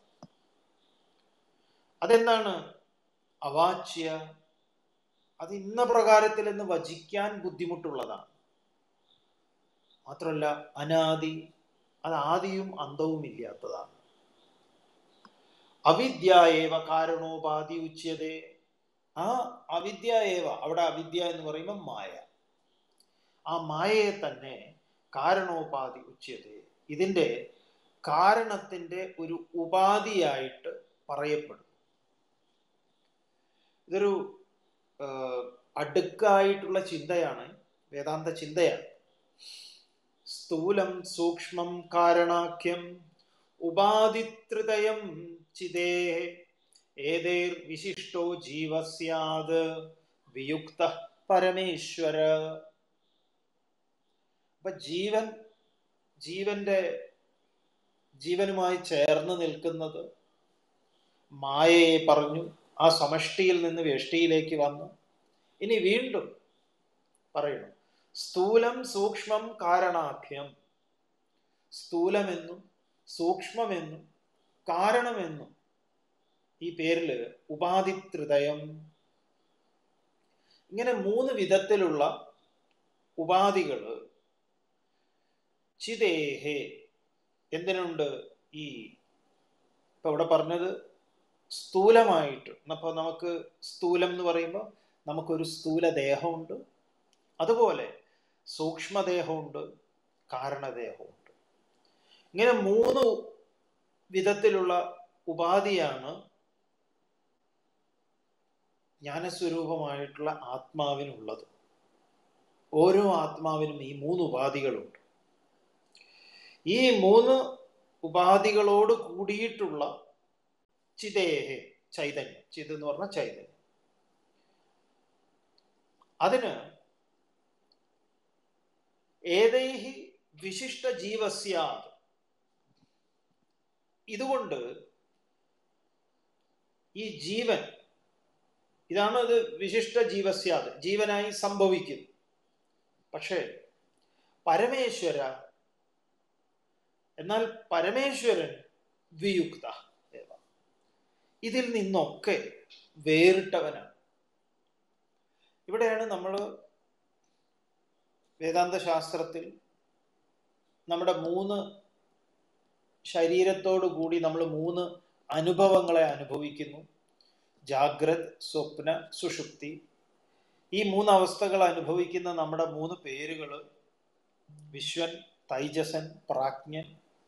അതെന്താണ് അവാച്യ അത് ഇന്ന പ്രകാരത്തിൽ എന്ന് വചിക്കാൻ ബുദ്ധിമുട്ടുള്ളതാണ് മാത്രമല്ല അനാദി അത് ആദിയും അന്തവും ഇല്ലാത്തതാണ് അവിദ്യായേവ കാരണോപാധി ഉച്യതേ ആ അവിദ്യായേവ അവിടെ അവിദ്യ എന്ന് പറയുമ്പോൾ മായ ആ മായയെ തന്നെ കാരണോപാധി ഉച്യതേ ഇതിൻ്റെ കാരണത്തിൻ്റെ ഒരു ഉപാധിയായിട്ട് പറയപ്പെടും ഇതൊരു അടുക്കായിട്ടുള്ള ചിന്തയാണ് വേദാന്ത ചിന്തയാണ് സ്ഥൂലം സൂക്ഷ്മം കാരണാഖ്യം ഉപാധിത്രിതയം ചിതേ ഏതേർ വിശിഷ്ടോ ജീവസ്യാത് വിയുക്ത പരമേശ്വര അപ്പൊ ജീവൻ ജീവന്റെ ജീവനുമായി ചേർന്ന് നിൽക്കുന്നത് മായയെ പറഞ്ഞു ആ സമഷ്ടിയിൽ നിന്ന് വ്യഷ്ടിയിലേക്ക് വന്നു ഇനി വീണ്ടും പറയുന്നു സ്ഥൂലം സൂക്ഷ്മം കാരണാഖ്യം സ്ഥൂലമെന്നും സൂക്ഷ്മമെന്നും കാരണമെന്നും ഈ പേരിൽ ഉപാധിത്രിതയം ഇങ്ങനെ മൂന്ന് വിധത്തിലുള്ള ഉപാധികൾ ചിതേഹേ എന്തിനുണ്ട് ഈ ഇപ്പൊ ഇവിടെ പറഞ്ഞത് സ്ഥൂലമായിട്ട് അപ്പോൾ നമുക്ക് സ്ഥൂലം എന്ന് പറയുമ്പോൾ നമുക്കൊരു സ്ഥൂല ദേഹമുണ്ട് അതുപോലെ സൂക്ഷ്മദേഹമുണ്ട് കാരണദേഹമുണ്ട് ഇങ്ങനെ മൂന്ന് വിധത്തിലുള്ള ഉപാധിയാണ് ജ്ഞാനസ്വരൂപമായിട്ടുള്ള ആത്മാവിനുള്ളത് ഓരോ ആത്മാവിനും ഈ മൂന്ന് ഉപാധികളുണ്ട് ഈ മൂന്ന് ഉപാധികളോട് കൂടിയിട്ടുള്ള ചിതേഹെ ചൈതന്യം ചിത് എന്ന് പറഞ്ഞ ചൈതന്യം അതിന് ഏതൈഹി വിശിഷ്ട ജീവസ്യാത് ഇതുകൊണ്ട് ഈ ജീവൻ ഇതാണ് അത് വിശിഷ്ട ജീവസ്യാത് ജീവനായി സംഭവിക്കുന്നു പക്ഷേ പരമേശ്വര എന്നാൽ പരമേശ്വരൻ വിയുക്ത ഏവ. ഇതിൽ നിന്നൊക്കെ വേറിട്ടവനാണ് ഇവിടെയാണ് നമ്മൾ വേദാന്ത ശാസ്ത്രത്തിൽ നമ്മുടെ മൂന്ന് ശരീരത്തോടു കൂടി നമ്മൾ മൂന്ന് അനുഭവങ്ങളെ അനുഭവിക്കുന്നു ജാഗ്രത് സ്വപ്ന സുഷുപ്തി ഈ മൂന്ന് അവസ്ഥകൾ അനുഭവിക്കുന്ന നമ്മുടെ മൂന്ന് പേരുകൾ വിശ്വൻ തൈജസൻ പ്രാജ്ഞൻ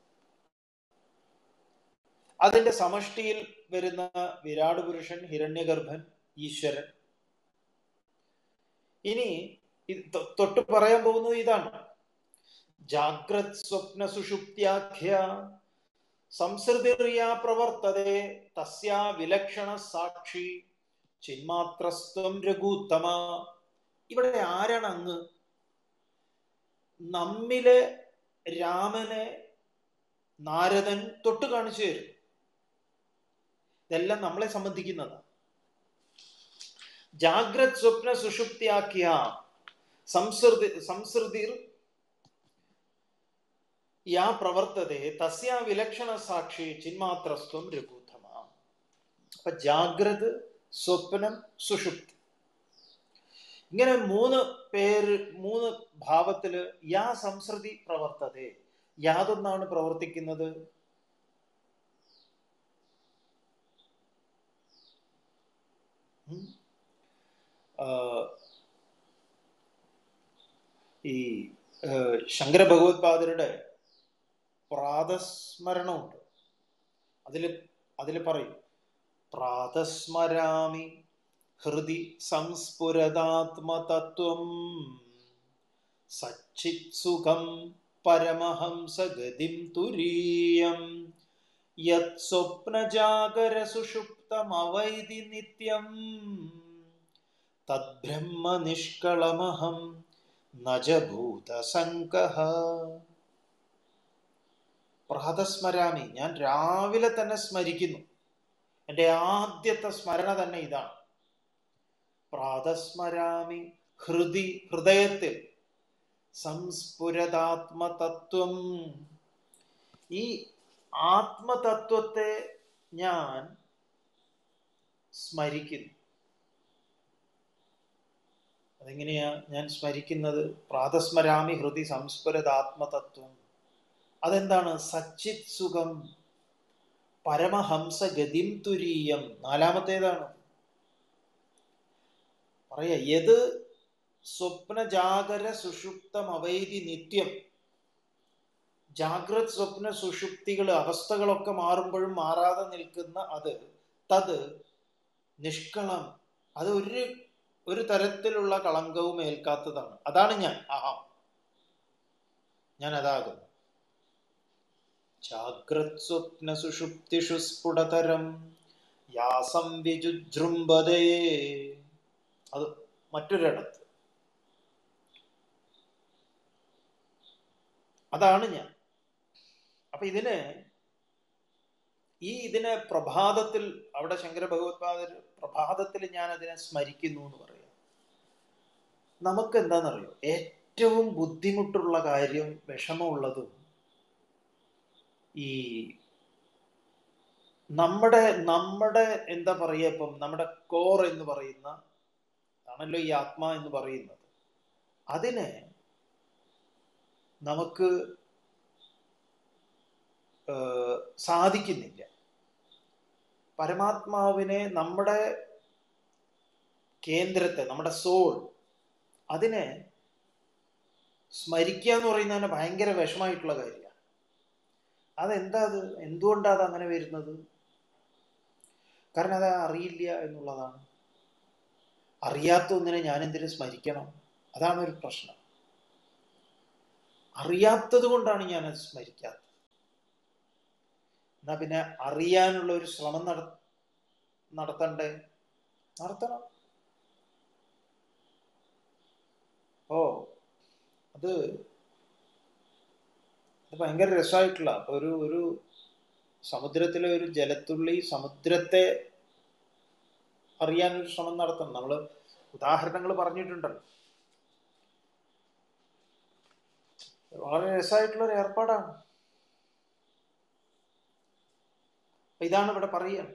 അതിന്റെ സമഷ്ടിയിൽ വരുന്ന വിരാട് പുരുഷൻ ഹിരണ്യഗർഭൻ ഈശ്വരൻ ഇനി ഇത് തൊ- തൊട്ട് പറയാൻ പോകുന്നത് ഇതാണ് ജാഗ്രത് സ്വപ്ന സുഷുപ്ത്യാഖ്യ സംസൃതിർയാ പ്രവർത്തതേ തസ്യാ വിലക്ഷണ സാക്ഷി ചിന്മാത്രസ്ത്വം രഘുത്തമ ഇവിടെ ആരാണ് അങ്ങ് നമ്മിലെ രാമനെ നാരദൻ തൊട്ട് കാണിച്ചു തരും ഇതെല്ലാം നമ്മളെ സംബന്ധിക്കുന്നതാണ് ജാഗ്രത് സ്വപ്ന സുഷുപ്തിയാക്കിയ സംസൃതി സംസൃതിർ യാ പ്രവർത്തതേ തസ്യാ വിലക്ഷണ സാക്ഷി ചിന്മാത്രസ്ത്വം രഘുത്തമ അപ്പൊ ജാഗ്രത് സ്വപ്നം സുഷുപ്തി ഇങ്ങനെ മൂന്ന് പേര് മൂന്ന് ഭാവത്തില് യാ സംസൃതി പ്രവർത്തതേ യാതൊന്നാണ് പ്രവർത്തിക്കുന്നത് ഉം. ആ, ഈ ആ, ശങ്കര ഭഗവത്പാദരുടെ പ്രാതസ്മരണമുണ്ട് അതിൽ അതിൽ പറയും പ്രാതസ്മരാമി ഹൃദി സംസ്ഫുരദാത്മതത്വം സച്ചിത് സുഖം പരമഹംസഗതിം തുരീയം യത് സ്വപ്നജാഗര സുഷുപ്തമവൈതി നിത്യം തദ്ബ്രഹ്മ നിഷ്കളമഹം നജഭൂതസംഗഃ പ്രാതസ്മരാമി ഞാൻ രാവിലെ തന്നെ സ്മരിക്കുന്നു എൻ്റെ ആദ്യത്തെ സ്മരണ തന്നെ ഇതാണ് പ്രാതസ്മരാമി ഹൃദി ഹൃദയത്തിൽ സംസ്ഫുരതാത്മതത്വം ഈ ആത്മതത്വത്തെ ഞാൻ സ്മരിക്കുന്നു അതെങ്ങനെയാ ഞാൻ സ്മരിക്കുന്നത് പ്രാതസ്മരാമി ഹൃദി സംസ്ഫുരതാത്മതത്വം അതെന്താണ് സച്ചിത് സുഖം പരമഹംസ ഗതിം തുരീയം നാലാമത്തേതാണ് പറയാ യത് സ്വപ്നജാഗര സുഷുപ്തം അവൈതി നിത്യം ജാഗ്രത് സ്വപ്ന സുഷുപ്തികൾ അവസ്ഥകളൊക്കെ മാറുമ്പോഴും മാറാതെ നിൽക്കുന്ന അത് തത് നിഷ്കളം അത് ഒരു ഒരു തരത്തിലുള്ള കളങ്കവും ഏൽക്കാത്തതാണ് അതാണ് ഞാൻ അഹം ഞാൻ അതാകുന്നു ജാഗ്രത് സ്വപ്ന സുഷുപ്തിഷു സ്ഫുടതരം യാസം വിജുജൃംബതേ അത് മറ്റൊരിടത്ത് അതാണ് ഞാൻ അപ്പൊ ഇതിന് ഈ ഇതിനെ പ്രഭാതത്തിൽ അവിടെ ശങ്കര ഭഗവത്പാദർ പ്രഭാതത്തിൽ ഞാൻ അതിനെ സ്മരിക്കുന്നു എന്ന് പറയാം നമുക്ക് എന്താണെന്നറിയോ ഏറ്റവും ബുദ്ധിമുട്ടുള്ള കാര്യം വിഷമമുള്ളതും ഈ നമ്മുടെ നമ്മുടെ എന്താ പറയുക ഇപ്പം നമ്മുടെ കോർ എന്ന് പറയുന്ന ആണല്ലോ ഈ ആത്മാ എന്ന് പറയുന്നത് അതിനെ നമുക്ക് ഏഹ്, സാധിക്കുന്നില്ല പരമാത്മാവിനെ നമ്മുടെ കേന്ദ്രത്തെ നമ്മുടെ സോൾ അതിനെ സ്മരിക്കുക എന്ന് പറയുന്നത് തന്നെ ഭയങ്കര വിഷമായിട്ടുള്ള കാര്യമാണ് അതെന്താ അത് എന്തുകൊണ്ടാണ് അത് അങ്ങനെ വരുന്നത് കാരണം അത് അറിയില്ല എന്നുള്ളതാണ് അറിയാത്ത ഒന്നിനെ ഞാൻ എന്തിനു സ്മരിക്കണം അതാണ് ഒരു പ്രശ്നം അറിയാത്തത് കൊണ്ടാണ് ഞാൻ അത് സ്മരിക്കാത്തത് എന്നാ പിന്നെ അറിയാനുള്ള ഒരു ശ്രമം നട നടത്തണ്ടേ നടത്തണം ഓ അത് അത് ഭയങ്കര രസമായിട്ടുള്ള ഒരു ഒരു സമുദ്രത്തിലെ ഒരു ജലത്തുള്ളി സമുദ്രത്തെ അറിയാനൊരു ശ്രമം നടത്തണം നമ്മൾ ഉദാഹരണങ്ങൾ പറഞ്ഞിട്ടുണ്ടല്ലോ വളരെ രസമായിട്ടുള്ള ഒരു ഏർപ്പാടാണ് ഇതാണ് ഇവിടെ പറയുക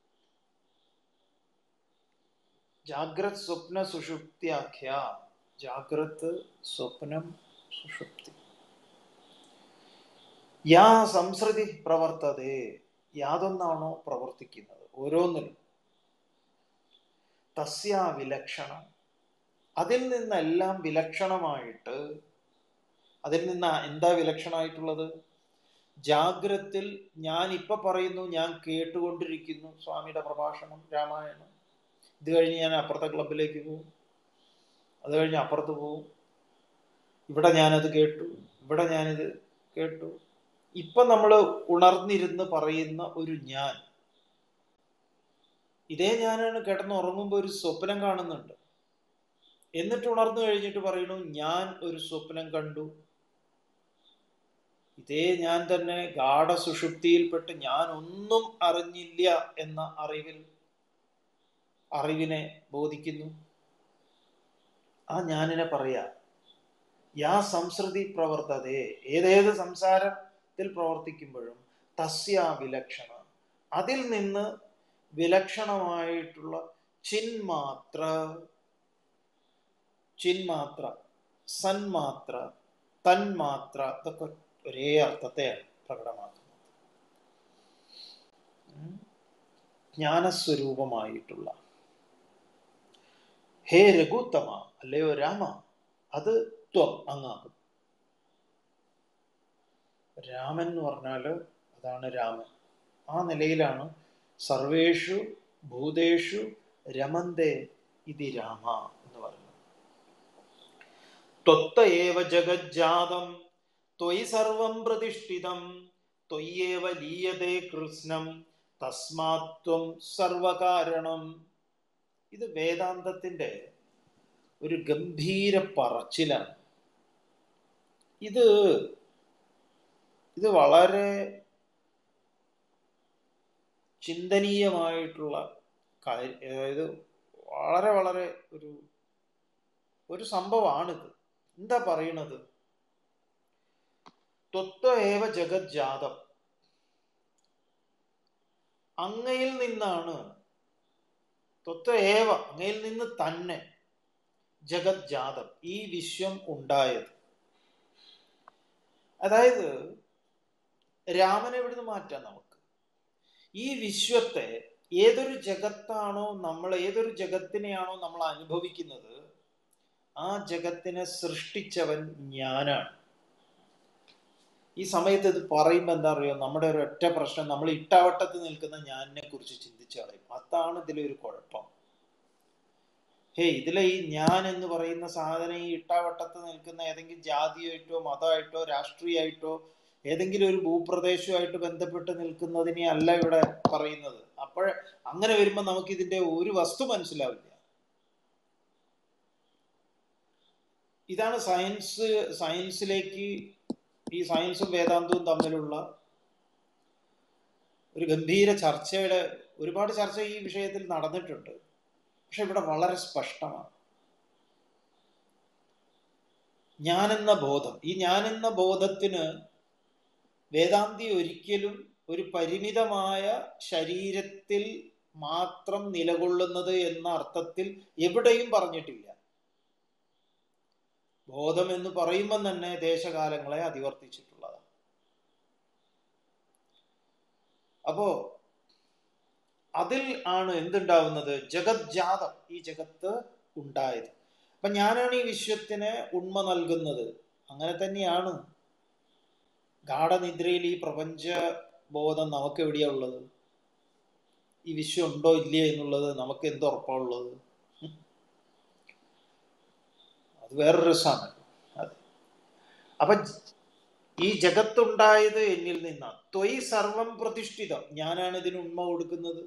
ജാഗ്രത് സ്വപ്ന സുഷുപ്തിയാഖ്യ ജാഗ്രത് സ്വപ്നം സുഷുപ്തി യാ സംസൃതി പ്രവർത്തതേ യാതൊന്നാണോ പ്രവർത്തിക്കുന്നത് ഓരോന്നിലും തസ്യ വിലക്ഷണം അതിൽ നിന്നെല്ലാം വിലക്ഷണമായിട്ട് അതിൽ നിന്ന് എന്താ വിലക്ഷണമായിട്ടുള്ളത് ജാഗ്രത്തിൽ ഞാൻ ഇപ്പൊ പറയുന്നു ഞാൻ കേട്ടുകൊണ്ടിരിക്കുന്നു സ്വാമിയുടെ പ്രഭാഷണം രാമായണം ഇത് കഴിഞ്ഞ് ഞാൻ അപ്പുറത്തെ ക്ലബിലേക്ക് പോകും അത് കഴിഞ്ഞ് അപ്പുറത്ത് പോവും ഇവിടെ ഞാനത് കേട്ടു ഇവിടെ ഞാനിത് കേട്ടു ഇപ്പൊ നമ്മൾ ഉണർന്നിരുന്ന് പറയുന്ന ഒരു ഞാൻ ഇതേ ഞാനാണ് കിടന്നുറങ്ങുമ്പോൾ ഒരു സ്വപ്നം കാണുന്നുണ്ട് എന്നിട്ട് ഉണർന്നു കഴിഞ്ഞിട്ട് പറയണു ഞാൻ ഒരു സ്വപ്നം കണ്ടു ഇതേ ഞാൻ തന്നെ ഗാഠ സുഷുപ്തിയിൽപ്പെട്ട് ഞാൻ ഒന്നും അറിഞ്ഞില്ല എന്ന അറിവിൽ അറിവിനെ ബോധിക്കുന്നു ആ ഞാനിനെ പറയാ യാ സംസൃതി പ്രവർത്തതേ ഏതേത് സംസാരത്തിൽ പ്രവർത്തിക്കുമ്പോഴും തസ്യ വിലക്ഷണ അതിൽ നിന്ന് വിലക്ഷണമായിട്ടുള്ള ചിന്മാത്ര ചിന്മാത്ര സന്മാത്ര തന്മാത്ര ഇതൊക്കെ ഒരേ അർത്ഥത്തെയാണ് പ്രകടമാക്കുന്നത് ജ്ഞാനസ്വരൂപമായിട്ടുള്ള ഹേ രഘുത്തമ അല്ലയോ രാമ അത് ത്വം അങ്ങാകും രാമൻ എന്ന് പറഞ്ഞാൽ അതാണ് രാമൻ ആ നിലയിലാണ് സർവേഷു ഭൂതേഷു രമന്തേ ഇതി രാമ എന്ന് പറയുന്നത് ത്വത്ത ഏവ ജഗജ്ജാതം ത്വയി സർവം പ്രതിഷ്ഠിതം ത്വയ്യേവ ലീയതേ കൃഷ്ണം തസ്മാത്വം സർവകാരണം ഇത് വേദാന്തത്തിന്റെ ഒരു ഗംഭീര പറച്ചിലാണ് ഇത് ഇത് വളരെ ചിന്തനീയമായിട്ടുള്ള കാര്യം അതായത് വളരെ വളരെ ഒരു ഒരു സംഭവമാണിത് എന്താ പറയണത് ത്വത്വ ഏവ ജഗജ്ജാതം അങ്ങയിൽ നിന്നാണ് ത്വത്വ ഏവ അങ്ങയിൽ നിന്ന് തന്നെ ജഗജ്ജാതം ഈ വിശ്വം ഉണ്ടായത് അതായത് രാമനെ ഇവിടുന്ന് മാറ്റാം നമുക്ക് ഈ വിശ്വത്തെ ഏതൊരു ജഗത്താണോ നമ്മൾ ഏതൊരു ജഗത്തിനെയാണോ നമ്മൾ അനുഭവിക്കുന്നത് ആ ജഗത്തിനെ സൃഷ്ടിച്ചവൻ ഞാനാണ് ഈ സമയത്ത് ഇത് പറയുമ്പോൾ എന്താ പറയുക നമ്മുടെ ഒരു ഒറ്റ പ്രശ്നം നമ്മൾ ഇട്ടാവട്ടത്ത് നിൽക്കുന്ന ഞാനിനെ കുറിച്ച് ചിന്തിച്ചു കളയും അതാണ് ഇതിലെ ഒരു കുഴപ്പം ഹേ ഇതിലെ ഈ ഞാൻ എന്ന് പറയുന്ന സാധനം ഈ ഇട്ടാവട്ടത്ത് നിൽക്കുന്ന ഏതെങ്കിലും ജാതിയായിട്ടോ മതമായിട്ടോ രാഷ്ട്രീയമായിട്ടോ ഏതെങ്കിലും ഒരു ഭൂപ്രദേശവുമായിട്ട് ബന്ധപ്പെട്ട് നിൽക്കുന്നതിനെ അല്ല ഇവിടെ പറയുന്നത് അപ്പോൾ അങ്ങനെ വരുമ്പോൾ നമുക്ക് ഇതിന്റെ ഒരു വസ്തു മനസ്സിലാവില്ല ഇതാണ് സയൻസ് സയൻസിലേക്ക് ഈ സയൻസും വേദാന്തവും തമ്മിലുള്ള ഒരു ഗംഭീര ചർച്ചയുടെ ഒരുപാട് ചർച്ച ഈ വിഷയത്തിൽ നടന്നിട്ടുണ്ട് പക്ഷെ ഇവിടെ വളരെ സ്പഷ്ടമാണ് ഞാനെന്ന ബോധം ഈ ഞാനെന്ന ബോധത്തിന് വേദാന്തി ഒരിക്കലും ഒരു പരിമിതമായ ശരീരത്തിൽ മാത്രം നിലകൊള്ളുന്നത് എന്ന അർത്ഥത്തിൽ എവിടെയും പറഞ്ഞിട്ടില്ല ബോധം എന്ന് പറയുമ്പം തന്നെ ദേശകാലങ്ങളെ അതിവർത്തിച്ചിട്ടുള്ളതാണ് അപ്പോ അതിൽ ആണ് എന്തുണ്ടാവുന്നത് ജഗജ്ജാതം ഈ ജഗത്ത് ഉണ്ടായത് അപ്പൊ ഞാനാണ് ഈ വിശ്വത്തിന് ഉണ്മ നൽകുന്നത് അങ്ങനെ തന്നെയാണ് ഗാഠനിദ്രയിൽ ഈ പ്രപഞ്ച ബോധം നമുക്ക് എവിടെയാ ഉള്ളത് ഈ വിശ്വം ഉണ്ടോ ഇല്ലയോ എന്നുള്ളത് നമുക്ക് എന്ത് ഉറപ്പാണുള്ളത് അത് വേറെ രസമാണ് അതെ അപ്പൊ ഈ ജഗത്തുണ്ടായത് എന്നിൽ നിന്നാണ് ത്വയ് സർവം പ്രതിഷ്ഠിതം ഞാനാണ് ഇതിന് ഉണ്മ കൊടുക്കുന്നത്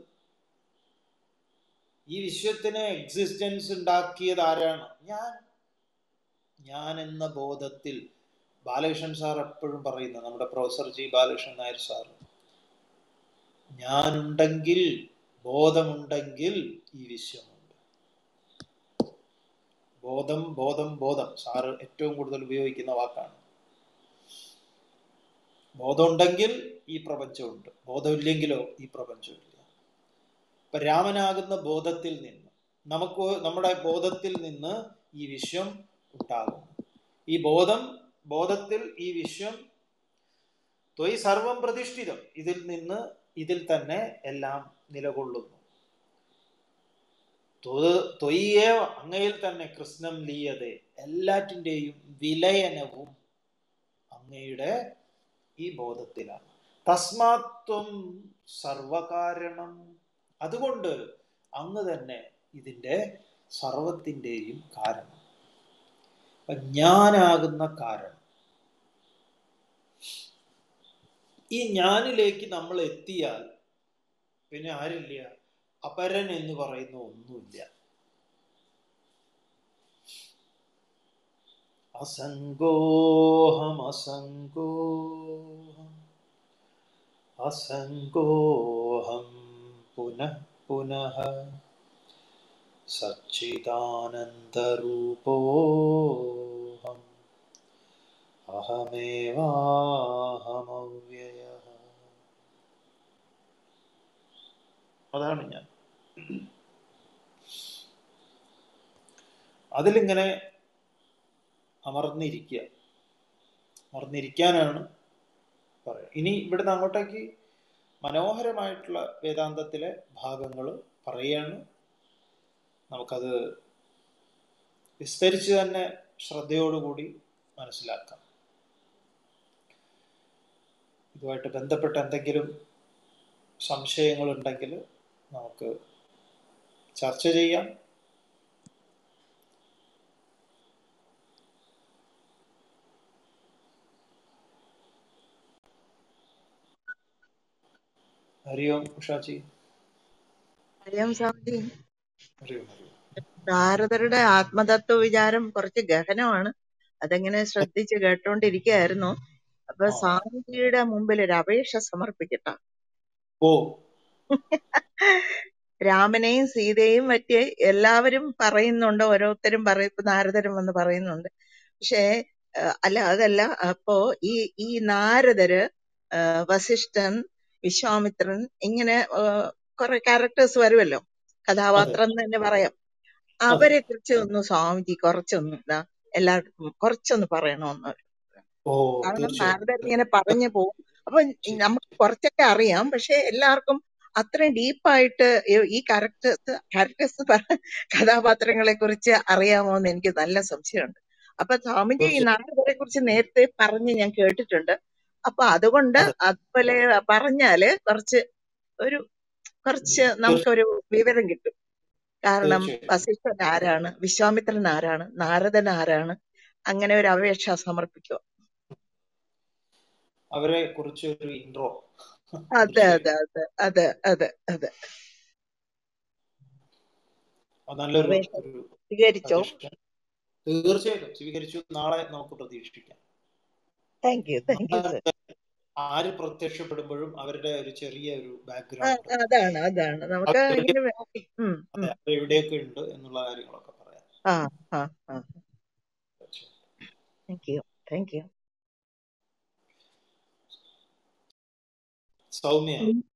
ഈ വിശ്വത്തിന് എക്സിസ്റ്റൻസ് ഉണ്ടാക്കിയത് ആരാണ് ഞാൻ ഞാൻ എന്ന ബോധത്തിൽ ബാലകൃഷ്ണൻ സാർ എപ്പോഴും പറയുന്നത് നമ്മുടെ professor G Balakrishnan Nair sir ഞാനുണ്ടെങ്കിൽ ബോധമുണ്ടെങ്കിൽ ഈ വിശ്വമുണ്ട് ബോധം ബോധം ബോധം സാറ് ഏറ്റവും കൂടുതൽ ഉപയോഗിക്കുന്ന വാക്കാണ് ബോധമുണ്ടെങ്കിൽ ഈ പ്രപഞ്ചമുണ്ട് ബോധമില്ലെങ്കിലോ ഈ പ്രപഞ്ചമില്ല ഇപ്പൊ രാമനാകുന്ന ബോധത്തിൽ നിന്ന് നമുക്ക് നമ്മുടെ ബോധത്തിൽ നിന്ന് ഈ വിശ്വം ഉണ്ടാകും ഈ ബോധം ബോധത്തിൽ ഈ വിശ്വം ത്വയ് സർവം പ്രതിഷ്ഠിതം ഇതിൽ നിന്ന് ഇതിൽ തന്നെ എല്ലാം നിലകൊള്ളുന്നു ത്വയ്യേ അങ്ങയിൽ തന്നെ കൃഷ്ണം ലീയതെ എല്ലാറ്റിൻ്റെയും വിലയനവും അങ്ങയുടെ ഈ ബോധത്തിലാണ് തസ്മാത്വം സർവകാരണം അതുകൊണ്ട് അങ്ങ് തന്നെ ഇതിൻ്റെ സർവത്തിൻ്റെയും കാരണം ഞാനാകുന്ന കാരണം ഈ ഞാനിലേക്ക് നമ്മൾ എത്തിയാൽ പിന്നെ ആരില്ല അപരൻ എന്ന് പറയുന്ന ഒന്നുമില്ല അസംഗോഹം അസംഗോഹം അസംഗോഹം പുനഃ പുനഃ സച്ചിദാനന്ദരൂപോഹം അഹമേവാഹമവ്യയ അതാണ് ഞാൻ അതിലിങ്ങനെ അമർന്നിരിക്കുക അമർന്നിരിക്കാനാണ് പറയുക ഇനി ഇവിടുന്ന് അങ്ങോട്ടേക്ക് മനോഹരമായിട്ടുള്ള വേദാന്തത്തിലെ ഭാഗങ്ങൾ പറയുകയാണ് നമുക്കത് വിസ്തരിച്ച് തന്നെ ശ്രദ്ധയോടുകൂടി മനസ്സിലാക്കാം ഇതുമായിട്ട് ബന്ധപ്പെട്ട എന്തെങ്കിലും സംശയങ്ങളുണ്ടെങ്കിൽ നമുക്ക് ചർച്ച ചെയ്യാം ഹരി ഓം ഉഷാജി അറിയാം സ്വാമിജി ഹരി ഓം ഹരി ഓം നാരദരുടെ ആത്മതത്വ വിചാരം കുറച്ച് ഗഹനമാണ് അതെങ്ങനെ ശ്രദ്ധിച്ച് കേട്ടോണ്ടിരിക്കുകയായിരുന്നു അപ്പൊ ആ സ്വാമിജിയുടെ മുമ്പിൽ ഒരു അപേക്ഷ സമർപ്പിക്കട്ട ഓ രാമനെയും സീതയും പറ്റി എല്ലാവരും പറയുന്നുണ്ട് ഓരോരുത്തരും പറയും ഇപ്പൊ നാരദരും വന്ന് പറയുന്നുണ്ട് പക്ഷേ ഏഹ് അല്ല അതല്ല അപ്പോ ഈ ഈ നാരദര് ഏഹ് വസിഷ്ഠൻ വിശ്വാമിത്രൻ ഇങ്ങനെ ഏഹ് കുറെ ക്യാരക്ടേഴ്സ് വരുമല്ലോ അതെ കഥാപാത്രം എന്ന് തന്നെ പറയാം അതെ അവരെ കുറിച്ച് ഒന്ന് സ്വാമിജി കുറച്ചൊന്ന് ഇതാ എല്ലാവർക്കും കുറച്ചൊന്ന് പറയണമെന്ന് ഓ കാരണം തീർച്ചയായും നാരദർ ഇങ്ങനെ പറഞ്ഞു പോകും അപ്പൊ ശരി നമുക്ക് കുറച്ചൊക്കെ അറിയാം പക്ഷെ എല്ലാവർക്കും അത്രയും ഡീപ്പായിട്ട് ഈ ക്യാരക്ടേഴ്സ് ക്യാരക്ടേഴ്സ് കഥാപാത്രങ്ങളെ കുറിച്ച് അറിയാമോ എന്ന് എനിക്ക് നല്ല സംശയമുണ്ട് അപ്പൊ സ്വാമിജി ഈ തീർച്ചയായും നാരദരെ കുറിച്ച് നേരത്തെ പറഞ്ഞ് ഞാൻ കേട്ടിട്ടുണ്ട് അപ്പൊ അതുകൊണ്ട് അതെ അതുപോലെ പറഞ്ഞാല് കുറച്ച് ഒരു കുറച്ച് നമുക്കൊരു വിവരം കിട്ടും കാരണം തീർച്ചയായും വസിഷ്ഠൻ ആരാണ് വിശ്വാമിത്രൻ ആരാണ് നാരദൻ ആരാണ് അങ്ങനെ ഒരു അപേക്ഷ സമർപ്പിക്കുക അവരെ കുറിച്ച് ഒരു ഇൻട്രോ അതെ തീർച്ചയായും അതെ അതെ അതെ അതെ അതെ അത് നല്ലൊരു അപേക്ഷ ഒരു സ്വീകരിച്ചോ സജഷൻ തീർച്ചയായിട്ടും സ്വീകരിച്ചു നാളെ നമുക്ക് പ്രതീക്ഷിക്കാം thank you thank you sir ആര് പ്രത്യക്ഷപ്പെടുമ്പോഴും അവരുടെ ഒരു ചെറിയ ഒരു ആ, ബാക്ക്ഗ്രൗണ്ട് അതാണ് അതാണ് നമുക്ക് അവർ ഇങ്ങനെ വേ- ഉം, ഉം. അതെ അവർ എവിടെയൊക്കെ ഉണ്ട് എന്നുള്ള കാര്യങ്ങളൊക്കെ പറയാം ആ ആ ആ തീർച്ചയായും. Thank you thank you Soumya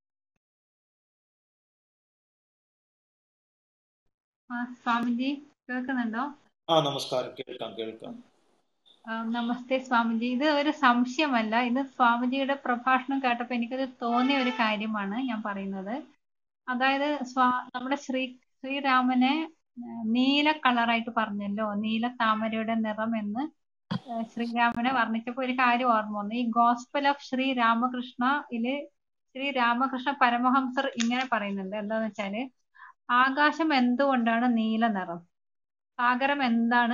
ആ സ്വാമിജി കേൾക്കുന്നുണ്ടോ ആ നമസ്കാരം കേൾക്കാം കേൾക്കാം ആ, നമസ്തേ സ്വാമിജി ഇത് ഒരു സംശയമല്ല ഇത് സ്വാമിജിയുടെ പ്രഭാഷണം കേട്ടപ്പോൾ എനിക്കത് തോന്നിയ ഒരു കാര്യമാണ് ഞാൻ പറയുന്നത് അതായത് സ്വാ നമ്മുടെ ശ്രീ ശ്രീരാമനെ ആ, നീല കളറായിട്ട് പറഞ്ഞല്ലോ നീല താമരയുടെ നിറം എന്ന് ആ, ശ്രീരാമനെ വർണ്ണിച്ചപ്പോൾ ഒരു കാര്യം ഓർമ്മ വന്നു ഈ ഗോസ്പൽ ഓഫ് ശ്രീ രാമകൃഷ്ണയില് ശ്രീ രാമകൃഷ്ണ പരമഹംസർ ഇങ്ങനെ പറയുന്നുണ്ട് എന്താന്ന് വെച്ചാല് ആകാശം എന്തുകൊണ്ടാണ് നീല നിറം സാഗരം എന്താണ്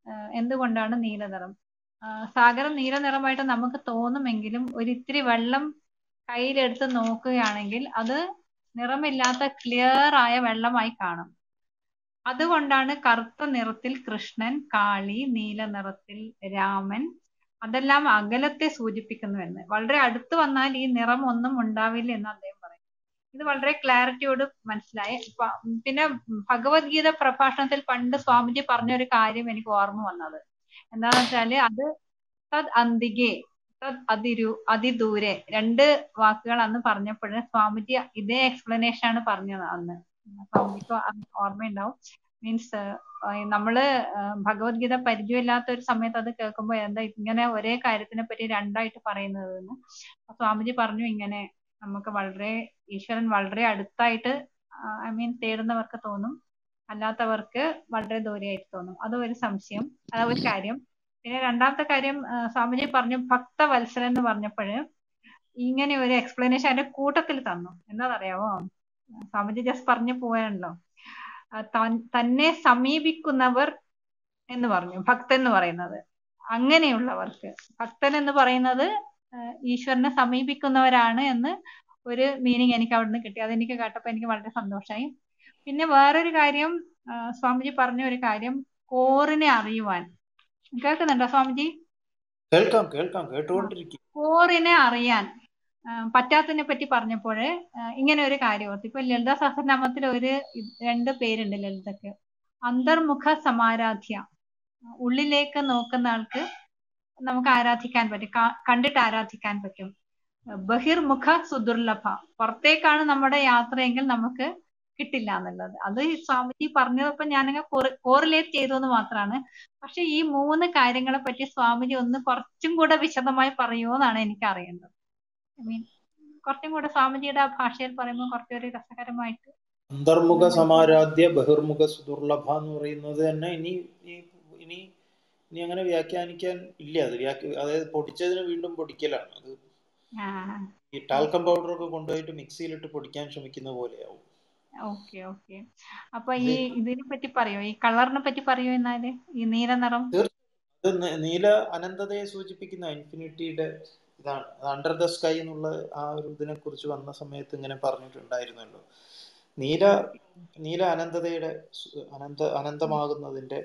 ആഹ് എന്തുകൊണ്ടാണ് നീല നിറം ആഹ് സാഗരം നീല നിറമായിട്ട് നമുക്ക് തോന്നുമെങ്കിലും ഒരിത്തിരി വെള്ളം കയ്യിലെടുത്ത് നോക്കുകയാണെങ്കിൽ അത് നിറമില്ലാത്ത ക്ലിയർ ആയ വെള്ളമായി കാണും അതുകൊണ്ടാണ് കറുത്ത നിറത്തിൽ കൃഷ്ണൻ കാളി നീല നിറത്തിൽ രാമൻ അതെല്ലാം അകലത്തെ സൂചിപ്പിക്കുന്നുവെന്ന് വളരെ അടുത്ത് വന്നാൽ ഈ നിറം ഒന്നും ഉണ്ടാവില്ല എന്ന് അദ്ദേഹം പറയും ഇത് വളരെ ക്ലാരിറ്റിയോട് മനസ്സിലായി പ- പിന്നെ ഭഗവത്ഗീത പ്രഭാഷണത്തിൽ പണ്ട് സ്വാമിജി പറഞ്ഞ ഒരു കാര്യം എനിക്ക് ഓർമ്മ വന്നത് എന്താന്ന് വെച്ചാല് അത് തത് അന്തികെ തത് അതിരു അതിദൂരെ രണ്ട് വാക്കുകൾ അന്ന് പറഞ്ഞപ്പോൾ സ്വാമിജി ഇതേ എക്സ്പ്ലനേഷൻ ആണ് പറഞ്ഞത് അന്ന് സ്വാമിജിക്ക് അത് ഓർമ്മയുണ്ടാവും മീൻസ് നമ്മള് ആ, ഭഗവത്ഗീത പരിചയമില്ലാത്ത ഒരു സമയത്ത് അത് കേൾക്കുമ്പോൾ എന്താ ഇങ്ങനെ ഒരേ കാര്യത്തിനെ പറ്റി രണ്ടായിട്ട് പറയുന്നത് എന്ന് അപ്പൊ സ്വാമിജി പറഞ്ഞു ഇങ്ങനെ നമുക്ക് വളരെ ഈശ്വരൻ വളരെ അടുത്തായിട്ട് ഐ മീൻ തേടുന്നവർക്ക് തോന്നും അല്ലാത്തവർക്ക് വളരെ ദൂരെയായിട്ട് തോന്നും അത് ഒരു സംശയം അത് ഒരു കാര്യം പിന്നെ രണ്ടാമത്തെ കാര്യം ആ, സ്വാമിജി പറഞ്ഞു ഭക്തവത്സലൻ എന്ന് പറഞ്ഞപ്പോൾ ഇങ്ങനെ ഒരു എക്സ്പ്ലനേഷൻ അതിന്റെ കൂട്ടത്തിൽ തന്നു എന്താണെന്നറിയാമോ സ്വാമിജി ജസ്റ്റ് പറഞ്ഞു പോയാണല്ലോ ആ, താൻ- തന്നെ സമീപിക്കുന്നവർ എന്ന് പറഞ്ഞു ഭക്തൻ എന്ന് പറയുന്നത് അങ്ങനെയുള്ളവർക്ക് ഭക്തൻ എന്ന് പറയുന്നത് ആ, ഈശ്വരനെ സമീപിക്കുന്നവരാണ് എന്ന് ഒരു മീനിങ് എനിക്ക് അവിടുന്ന് കിട്ടി അതെനിക്ക് കേട്ടപ്പോൾ എനിക്ക് വളരെ സന്തോഷമായി പിന്നെ വേറൊരു കാര്യം ആ, സ്വാമിജി പറഞ്ഞ ഒരു കാര്യം കോറിനെ അറിയുവാൻ കേൾക്കുന്നുണ്ടോ സ്വാമിജി കേൾക്കാം കേൾക്കാം കേട്ടുകൊണ്ടിരിക്കും കോറിനെ അറിയാൻ ആ, പറ്റാത്തതിനെ പറ്റി പറഞ്ഞപ്പോൾ ഇങ്ങനെ ഒരു കാര്യം ഓർത്തു ഇപ്പൊ ലളിത സഹസ്രനാമത്തിൽ ഒരു ഇത് രണ്ട് പേരുണ്ട് ലളിതക്ക് അന്തർമുഖ സമാരാധ്യ ഉള്ളിലേക്ക് നോക്കുന്ന ആൾക്ക് നമുക്ക് ആരാധിക്കാൻ പറ്റും കാ- കണ്ടിട്ട് ആരാധിക്കാൻ പറ്റും ബഹിർമുഖ സുദുർലഭ പുറത്തേക്കാണ് നമ്മുടെ യാത്രയെങ്കിൽ നമുക്ക് കിട്ടില്ല എന്നുള്ളത് അത് ഈ സ്വാമിജി പറഞ്ഞതപ്പോ ഞാനങ്ങ് കോറിലേറ്റ് ചെയ്തു എന്ന് മാത്രമാണ് പക്ഷെ ഈ മൂന്ന് കാര്യങ്ങളെ പറ്റി സ്വാമിജി ഒന്ന് കുറച്ചും കൂടെ വിശദമായി പറയുമോ എന്നാണ് എനിക്ക് അറിയേണ്ടത് ഐ മീൻ കുറച്ചും കൂടെ സ്വാമിജിയുടെ ആ ഭാഷയിൽ പറയുമ്പോൾ കുറച്ചൊരു രസകരമായിട്ട് അന്തർമുഖ സമാരാധ്യ ബഹിർമുഖ സുദുർലഭ എന്ന് പറയുന്നത് തന്നെ ഇനി ഈ- ഇനി ഇനി അങ്ങനെ വ്യാഖ്യാനിക്കാൻ ഇല്ല അത് വ്യാഖ്യ അതായത് പൊടിച്ചതിന് വീണ്ടും പൊടിക്കലാണ് അത് ആ ഈ ടാൽക്കം പൗഡർ ഒക്കെ കൊണ്ടുപോയിട്ട് മിക്സിയിലിട്ട് പൊടിക്കാൻ ശ്രമിക്കുന്ന പോലെയാവും ഓക്കെ ഓക്കെ അപ്പൊ ഈ ഇതിനെ പറ്റി പറയോ ഈ കളറിനെ പറ്റി പറയോ എന്നാല് ഈ നീല നിറം ഇത് ന- നീല അനന്തതയെ സൂചിപ്പിക്കുന്ന ഇൻഫിനിറ്റിയുടെ ഇതാണ് അണ്ടർ ദ സ്കൈ എന്നുള്ള ആ ഒരു ഇതിനെ കുറിച്ച് വന്ന സമയത്ത് ഇങ്ങനെ പറഞ്ഞിട്ടുണ്ടായിരുന്നല്ലോ നീല നീല അനന്തതയുടെ സു- അനന്ത അനന്തമാകുന്നതിന്റെ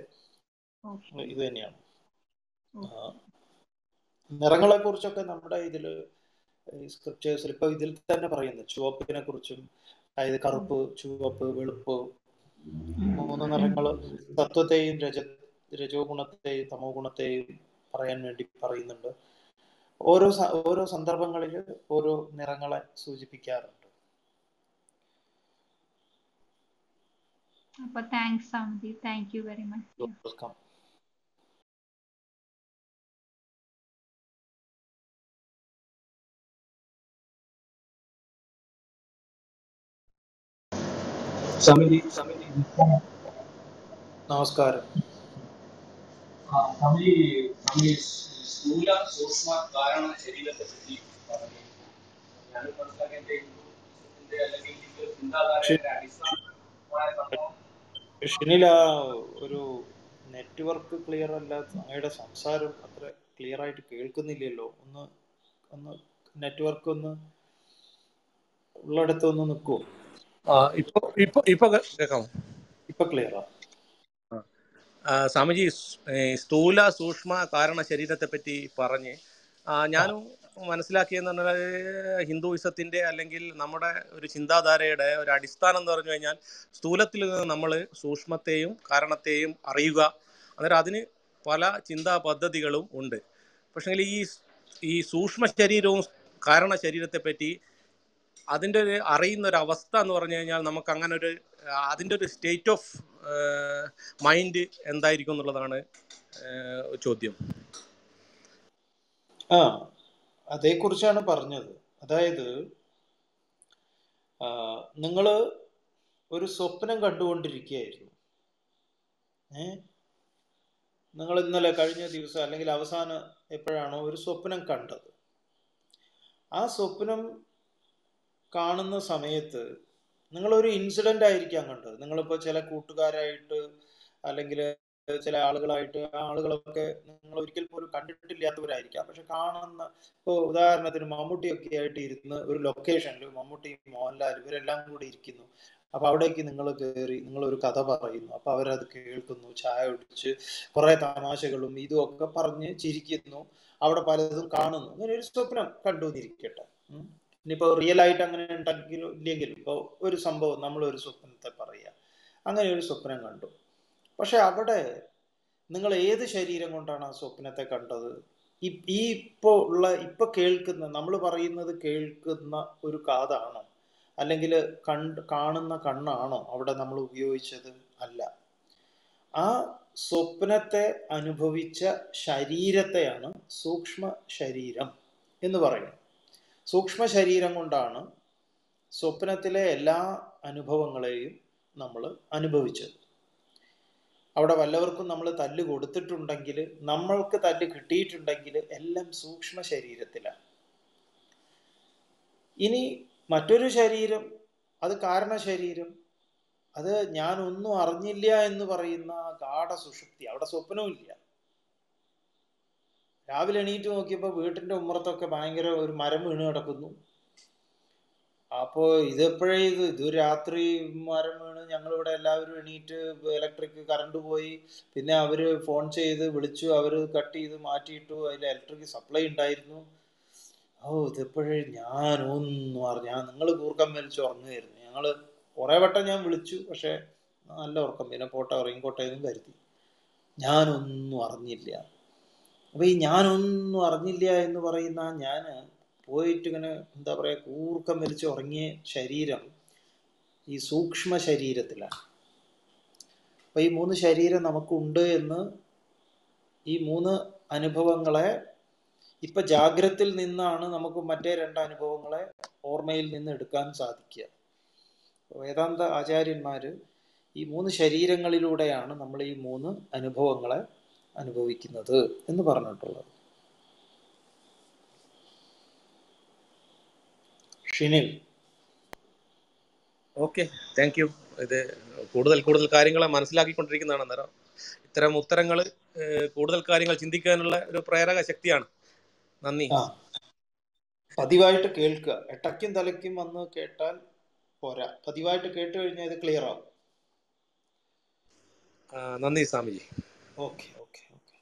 ഓക്കെ ഇത് തന്നെയാണ് ആ, നിറങ്ങളെ കുറിച്ചൊക്കെ നമ്മുടെ ഇതില് സ്ക്രിപ്റ്റേഴ്സിൽ ഇപ്പൊ ഇതിൽ തന്നെ പറയുന്നു ചുവപ്പിനെ കുറിച്ചും അതായത് കറുപ്പ് ചുവപ്പ് വെളുപ്പ് മൂന്ന് നിറങ്ങൾ തത്വത്തെയും രജ രജോ ഗുണത്തെയും തമോ ഗുണത്തെയും പറയാൻ വേണ്ടി പറയുന്നുണ്ട് ഓരോ സ- ഓരോ സന്ദർഭങ്ങളിൽ ഓരോ നിറങ്ങളെ സൂചിപ്പിക്കാറുണ്ട് അപ്പൊ thanks Swamiji thank you very much welcome Swamiji Swamiji നമസ്കാരം ആ, സ്വാമിജി സ്വാമിജി സ്ഥൂല സൂക്ഷ്മ കാരണ ശരീരത്തെ പറ്റി പറഞ്ഞു ഞാൻ മനസ്സിലാക്കിയ ഹിന്ദുവിന്റെ അല്ലെങ്കിൽ ഹിന്ദു ചിന്താധാരയുടെ അടിസ്ഥാനമായ സംഭവം ഷിനിൽ ആ ഒരു നെറ്റ്വർക്ക് ക്ലിയർ അല്ല അങ്ങയുടെ സംസാരം അത്ര ക്ലിയർ ആയിട്ട് കേൾക്കുന്നില്ലല്ലോ ഒന്ന് ഒന്ന് നെറ്റ്വർക്ക് ഒന്ന് ഉള്ളിടത്ത് ഒന്ന് നിൽക്കുമോ ആ, ഇപ്പൊ ഇപ്പൊ ഇപ്പൊ കേ- കേൾക്കാമോ ഇപ്പൊ ക്ലിയറാ ആ, സ്വാമിജി സ്- ഏ, സ്ഥൂല സൂക്ഷ്മ കാരണ ശരീരത്തെ പറ്റി പറഞ്ഞ് ആ, ഞാനും മനസ്സിലാക്കിയെന്ന് പറഞ്ഞാൽ ഹിന്ദുയിസത്തിന്റെ അല്ലെങ്കിൽ നമ്മുടെ ഒരു ചിന്താധാരയുടെ ഒരു അടിസ്ഥാനം എന്ന് പറഞ്ഞു കഴിഞ്ഞാൽ സ്ഥൂലത്തിൽ നിന്ന് നമ്മൾ സൂക്ഷ്മത്തെയും കാരണത്തെയും അറിയുക അന്നേരം അതിന് പല ചിന്താ പദ്ധതികളും ഉണ്ട് പക്ഷേ ഈ ഈ സൂക്ഷ്മ ശരീരവും കാരണ ശരീരത്തെ പറ്റി അതിൻ്റെ ഒരു അറിയുന്ന ഒരു അവസ്ഥ എന്ന് പറഞ്ഞു കഴിഞ്ഞാൽ നമുക്ക് അങ്ങനെ ഒരു ആ, അതിൻ്റെ ഒരു സ്റ്റേറ്റ് ഓഫ് മൈൻഡ് എന്തായിരിക്കും എന്നുള്ളതാണ് ആ, ചോദ്യം ആ അതേക്കുറിച്ചാണ് പറഞ്ഞത് അതായത് നിങ്ങൾ ഒരു സ്വപ്നം കണ്ടുകൊണ്ടിരിക്കുകയായിരുന്നു ഏ നിങ്ങൾ ഇന്നലെ കഴിഞ്ഞ ദിവസം അല്ലെങ്കിൽ അവസാനം എപ്പോഴാണോ ഒരു സ്വപ്നം കണ്ടത് ആ സ്വപ്നം കാണുന്ന സമയത്ത് നിങ്ങളൊരു ഇൻസിഡന്റ് ആയിരിക്കാം കണ്ടത് നിങ്ങളിപ്പോൾ ചില കൂട്ടുകാരായിട്ട് അല്ലെങ്കിൽ ചില ആളുകളായിട്ട് ആ ആളുകളൊക്കെ നിങ്ങൾ ഒരിക്കൽ പോലും കണ്ടിട്ടില്ലാത്തവരായിരിക്കാം പക്ഷെ കാണുന്ന ഇപ്പോൾ ഉദാഹരണത്തിന് മമ്മൂട്ടിയൊക്കെ ആയിട്ട് ഇരുന്ന് ഒരു ലൊക്കേഷനിൽ മമ്മൂട്ടി മോഹൻലാൽ ഇവരെല്ലാം കൂടി ഇരിക്കുന്നു അപ്പൊ അവിടേക്ക് നിങ്ങൾ കയറി നിങ്ങൾ ഒരു കഥ പറയുന്നു അപ്പൊ അവരത് കേൾക്കുന്നു ചായ കുടിച്ച് കുറെ തമാശകളും ഇതും ഒക്കെ പറഞ്ഞ് ചിരിക്കുന്നു അവിടെ പലതും കാണുന്നു അങ്ങനെ ഒരു സ്വപ്നം കണ്ടു എന്നിരിക്കട്ടെ ഉം. ഇനിയിപ്പോ റിയൽ ആയിട്ട് അങ്ങനെ ഉണ്ടെങ്കിലും ഇല്ലെങ്കിലും ഇപ്പോൾ ഒരു സംഭവം നമ്മൾ ഒരു സ്വപ്നത്തെ പറയുക അങ്ങനെ ഒരു സ്വപ്നം കണ്ടു പക്ഷെ അവിടെ നിങ്ങൾ ഏത് ശരീരം കൊണ്ടാണ് ആ സ്വപ്നത്തെ കണ്ടത് ഈ ഈ ഇപ്പോ ഉള്ള ഇപ്പൊ കേൾക്കുന്ന നമ്മൾ പറയുന്നത് കേൾക്കുന്ന ഒരു കാതാണോ അല്ലെങ്കിൽ കണ്ട് കാണുന്ന കണ്ണാണോ അവിടെ നമ്മൾ ഉപയോഗിച്ചത് അല്ല ആ സ്വപ്നത്തെ അനുഭവിച്ച ശരീരത്തെയാണ് സൂക്ഷ്മ ശരീരം എന്ന് പറയുന്നത് സൂക്ഷ്മ ശരീരം കൊണ്ടാണ് സ്വപ്നത്തിലെ എല്ലാ അനുഭവങ്ങളെയും നമ്മൾ അനുഭവിച്ചത് അവിടെ വല്ലവർക്കും നമ്മൾ തല്ല് കൊടുത്തിട്ടുണ്ടെങ്കിൽ നമ്മൾക്ക് തല്ല് കിട്ടിയിട്ടുണ്ടെങ്കിൽ എല്ലാം സൂക്ഷ്മ ശരീരത്തിലാണ് ഇനി മറ്റൊരു ശരീരം അത് കാരണ ശരീരം അത് ഞാൻ ഒന്നും അറിഞ്ഞില്ല എന്ന് പറയുന്ന ഗാഠ സുഷുപ്തി അവിടെ സ്വപ്നവുമില്ല രാവിലെ എണീറ്റ് നോക്കിയപ്പോൾ വീട്ടിന്റെ ഉമ്മറത്തൊക്കെ ഭയങ്കര ഒരു മരം വീണ് കിടക്കുന്നു അപ്പോ ഇതെപ്പോഴേ ഇത് ഇത് രാത്രി മരം വീണ് ഞങ്ങളിവിടെ എല്ലാവരും എണീറ്റ് ഇലക്ട്രിക് കറണ്ട് പോയി പിന്നെ അവര് ഫോൺ ചെയ്ത് വിളിച്ചു അവര് കട്ട് ചെയ്ത് മാറ്റിയിട്ടു അതിൽ ഇലക്ട്രിക് സപ്ലൈ ഉണ്ടായിരുന്നു ഓ ഇതെപ്പോഴേ ഞാനൊന്നും അറിഞ്ഞ നിങ്ങൾ കൂർക്കം വലിച്ച് ഉറങ്ങുമായിരുന്നു ഞങ്ങള് കുറെ വട്ടം ഞാൻ വിളിച്ചു പക്ഷെ നല്ല ഉറക്കം പിന്നെ പോട്ടെ ഉറങ്ങിക്കോട്ടെ എന്നും കരുതി ഞാനൊന്നും അറിഞ്ഞില്ല അപ്പൊ ഈ ഞാനൊന്നും അറിഞ്ഞില്ല എന്ന് പറയുന്ന ഞാന് പോയിട്ട് ഇങ്ങനെ എന്താ പറയാ കൂർക്കം വലിച്ച് ഉറങ്ങിയ ശരീരം ഈ സൂക്ഷ്മ ശരീരത്തിലാണ് അപ്പൊ ഈ മൂന്ന് ശരീരം നമുക്കുണ്ട് എന്ന് ഈ മൂന്ന് അനുഭവങ്ങളെ ഇപ്പൊ ജാഗ്രത്തിൽ നിന്നാണ് നമുക്ക് മറ്റേ രണ്ട് അനുഭവങ്ങളെ ഓർമ്മയിൽ നിന്ന് എടുക്കാൻ സാധിക്കുക വേദാന്ത ആചാര്യന്മാര് ഈ മൂന്ന് ശരീരങ്ങളിലൂടെയാണ് നമ്മൾ ഈ മൂന്ന് അനുഭവങ്ങളെ അനുഭവിക്കുന്നത് എന്ന് പറഞ്ഞിട്ടുള്ളത് ഷിനിൽ ഓക്കെ താങ്ക് യു ഇത് കൂടുതൽ കൂടുതൽ കാര്യങ്ങളെ മനസ്സിലാക്കിക്കൊണ്ടിരിക്കുന്നതാണ് അന്നേരം ഇത്തരം ഉത്തരങ്ങൾ കൂടുതൽ കാര്യങ്ങൾ ചിന്തിക്കാനുള്ള ഒരു പ്രേരക ശക്തിയാണ് നന്ദി ആ പതിവായിട്ട് കേൾക്കുക എട്ടയ്ക്കും തലയ്ക്കും വന്ന് കേട്ടാൽ പോരാ പതിവായിട്ട് കേട്ട് കഴിഞ്ഞാൽ ഇത് ക്ലിയർ ആവും ആ, നന്ദി സ്വാമിജി ഓക്കെ ഓക്കെ ഓക്കെ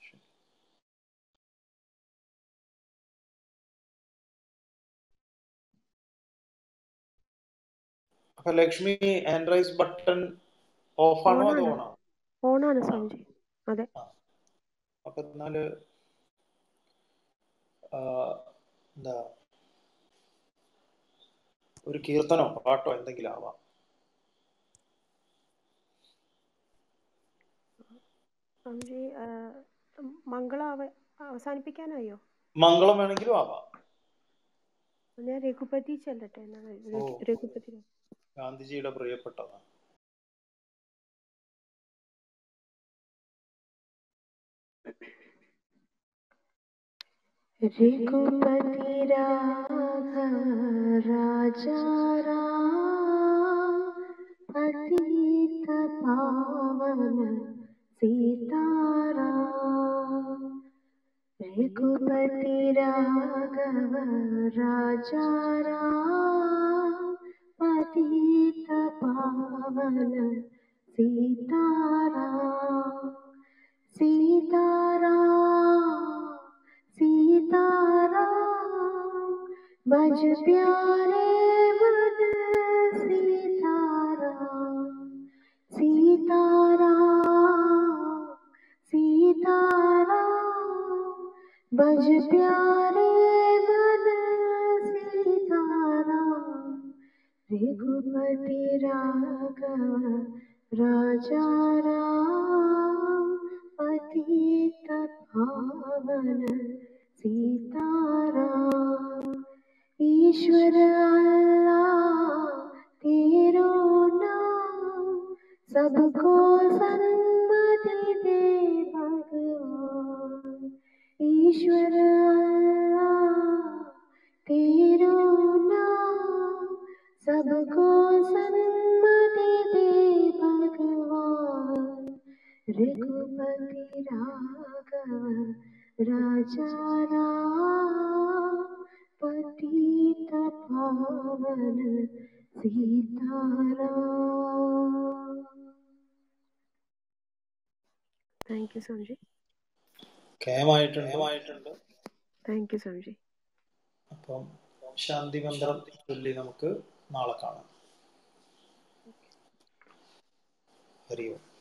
അപ്പൊ Lakshmi hand raise button off ആണോ അതോ ഓണാണ് ഓണാണോ ഓണാണ് ആ സ്വാമിജി അതെ ആ അപ്പൊ എന്നാല് ആ, എന്താ ഒരു കീർത്തനോ പാട്ടോ എന്തെങ്കിലും ആവാം സ്വാമിജി ആ, മംഗളം അവ അവസാനിപ്പിക്കാനായോ മംഗളം വേണമെങ്കിലും ആവാം ഞാൻ രഘുപതി ചെല്ലട്ടെ എന്നാ ഓ രഘു- രഘുപതി ഗാന്ധിജിയുടെ പ്രിയപ്പെട്ടതാണ് रघुपति राघव राजा राम पतित पावन सीताराम रघुपति राघव राजा राम पतित पावन सीताराम सीताराम सीताराम बज प्यारे मन सीताराम सीताराम सीताराम बज प्यारे मन सीताराम रघुपति राघव राजा राम पतित पावन सीताराम ईश्वर अल्लाह तेरो नाम सबको सन्मति दे भगवान ईश्वर अल्लाह तेरो नाम सबको सन्मति दे भगवान रघुपति राघव राजा राम पतित पावन सीताराम താങ്ക് യു സ്വാമിജി കേമായിട്ടുണ്ട് താങ്ക് യു സ്വാമിജി അപ്പം ശാന്തി മന്ത്രം ചൊല്ലി നമുക്ക് നാളെ കാണാം ഹരി ഓം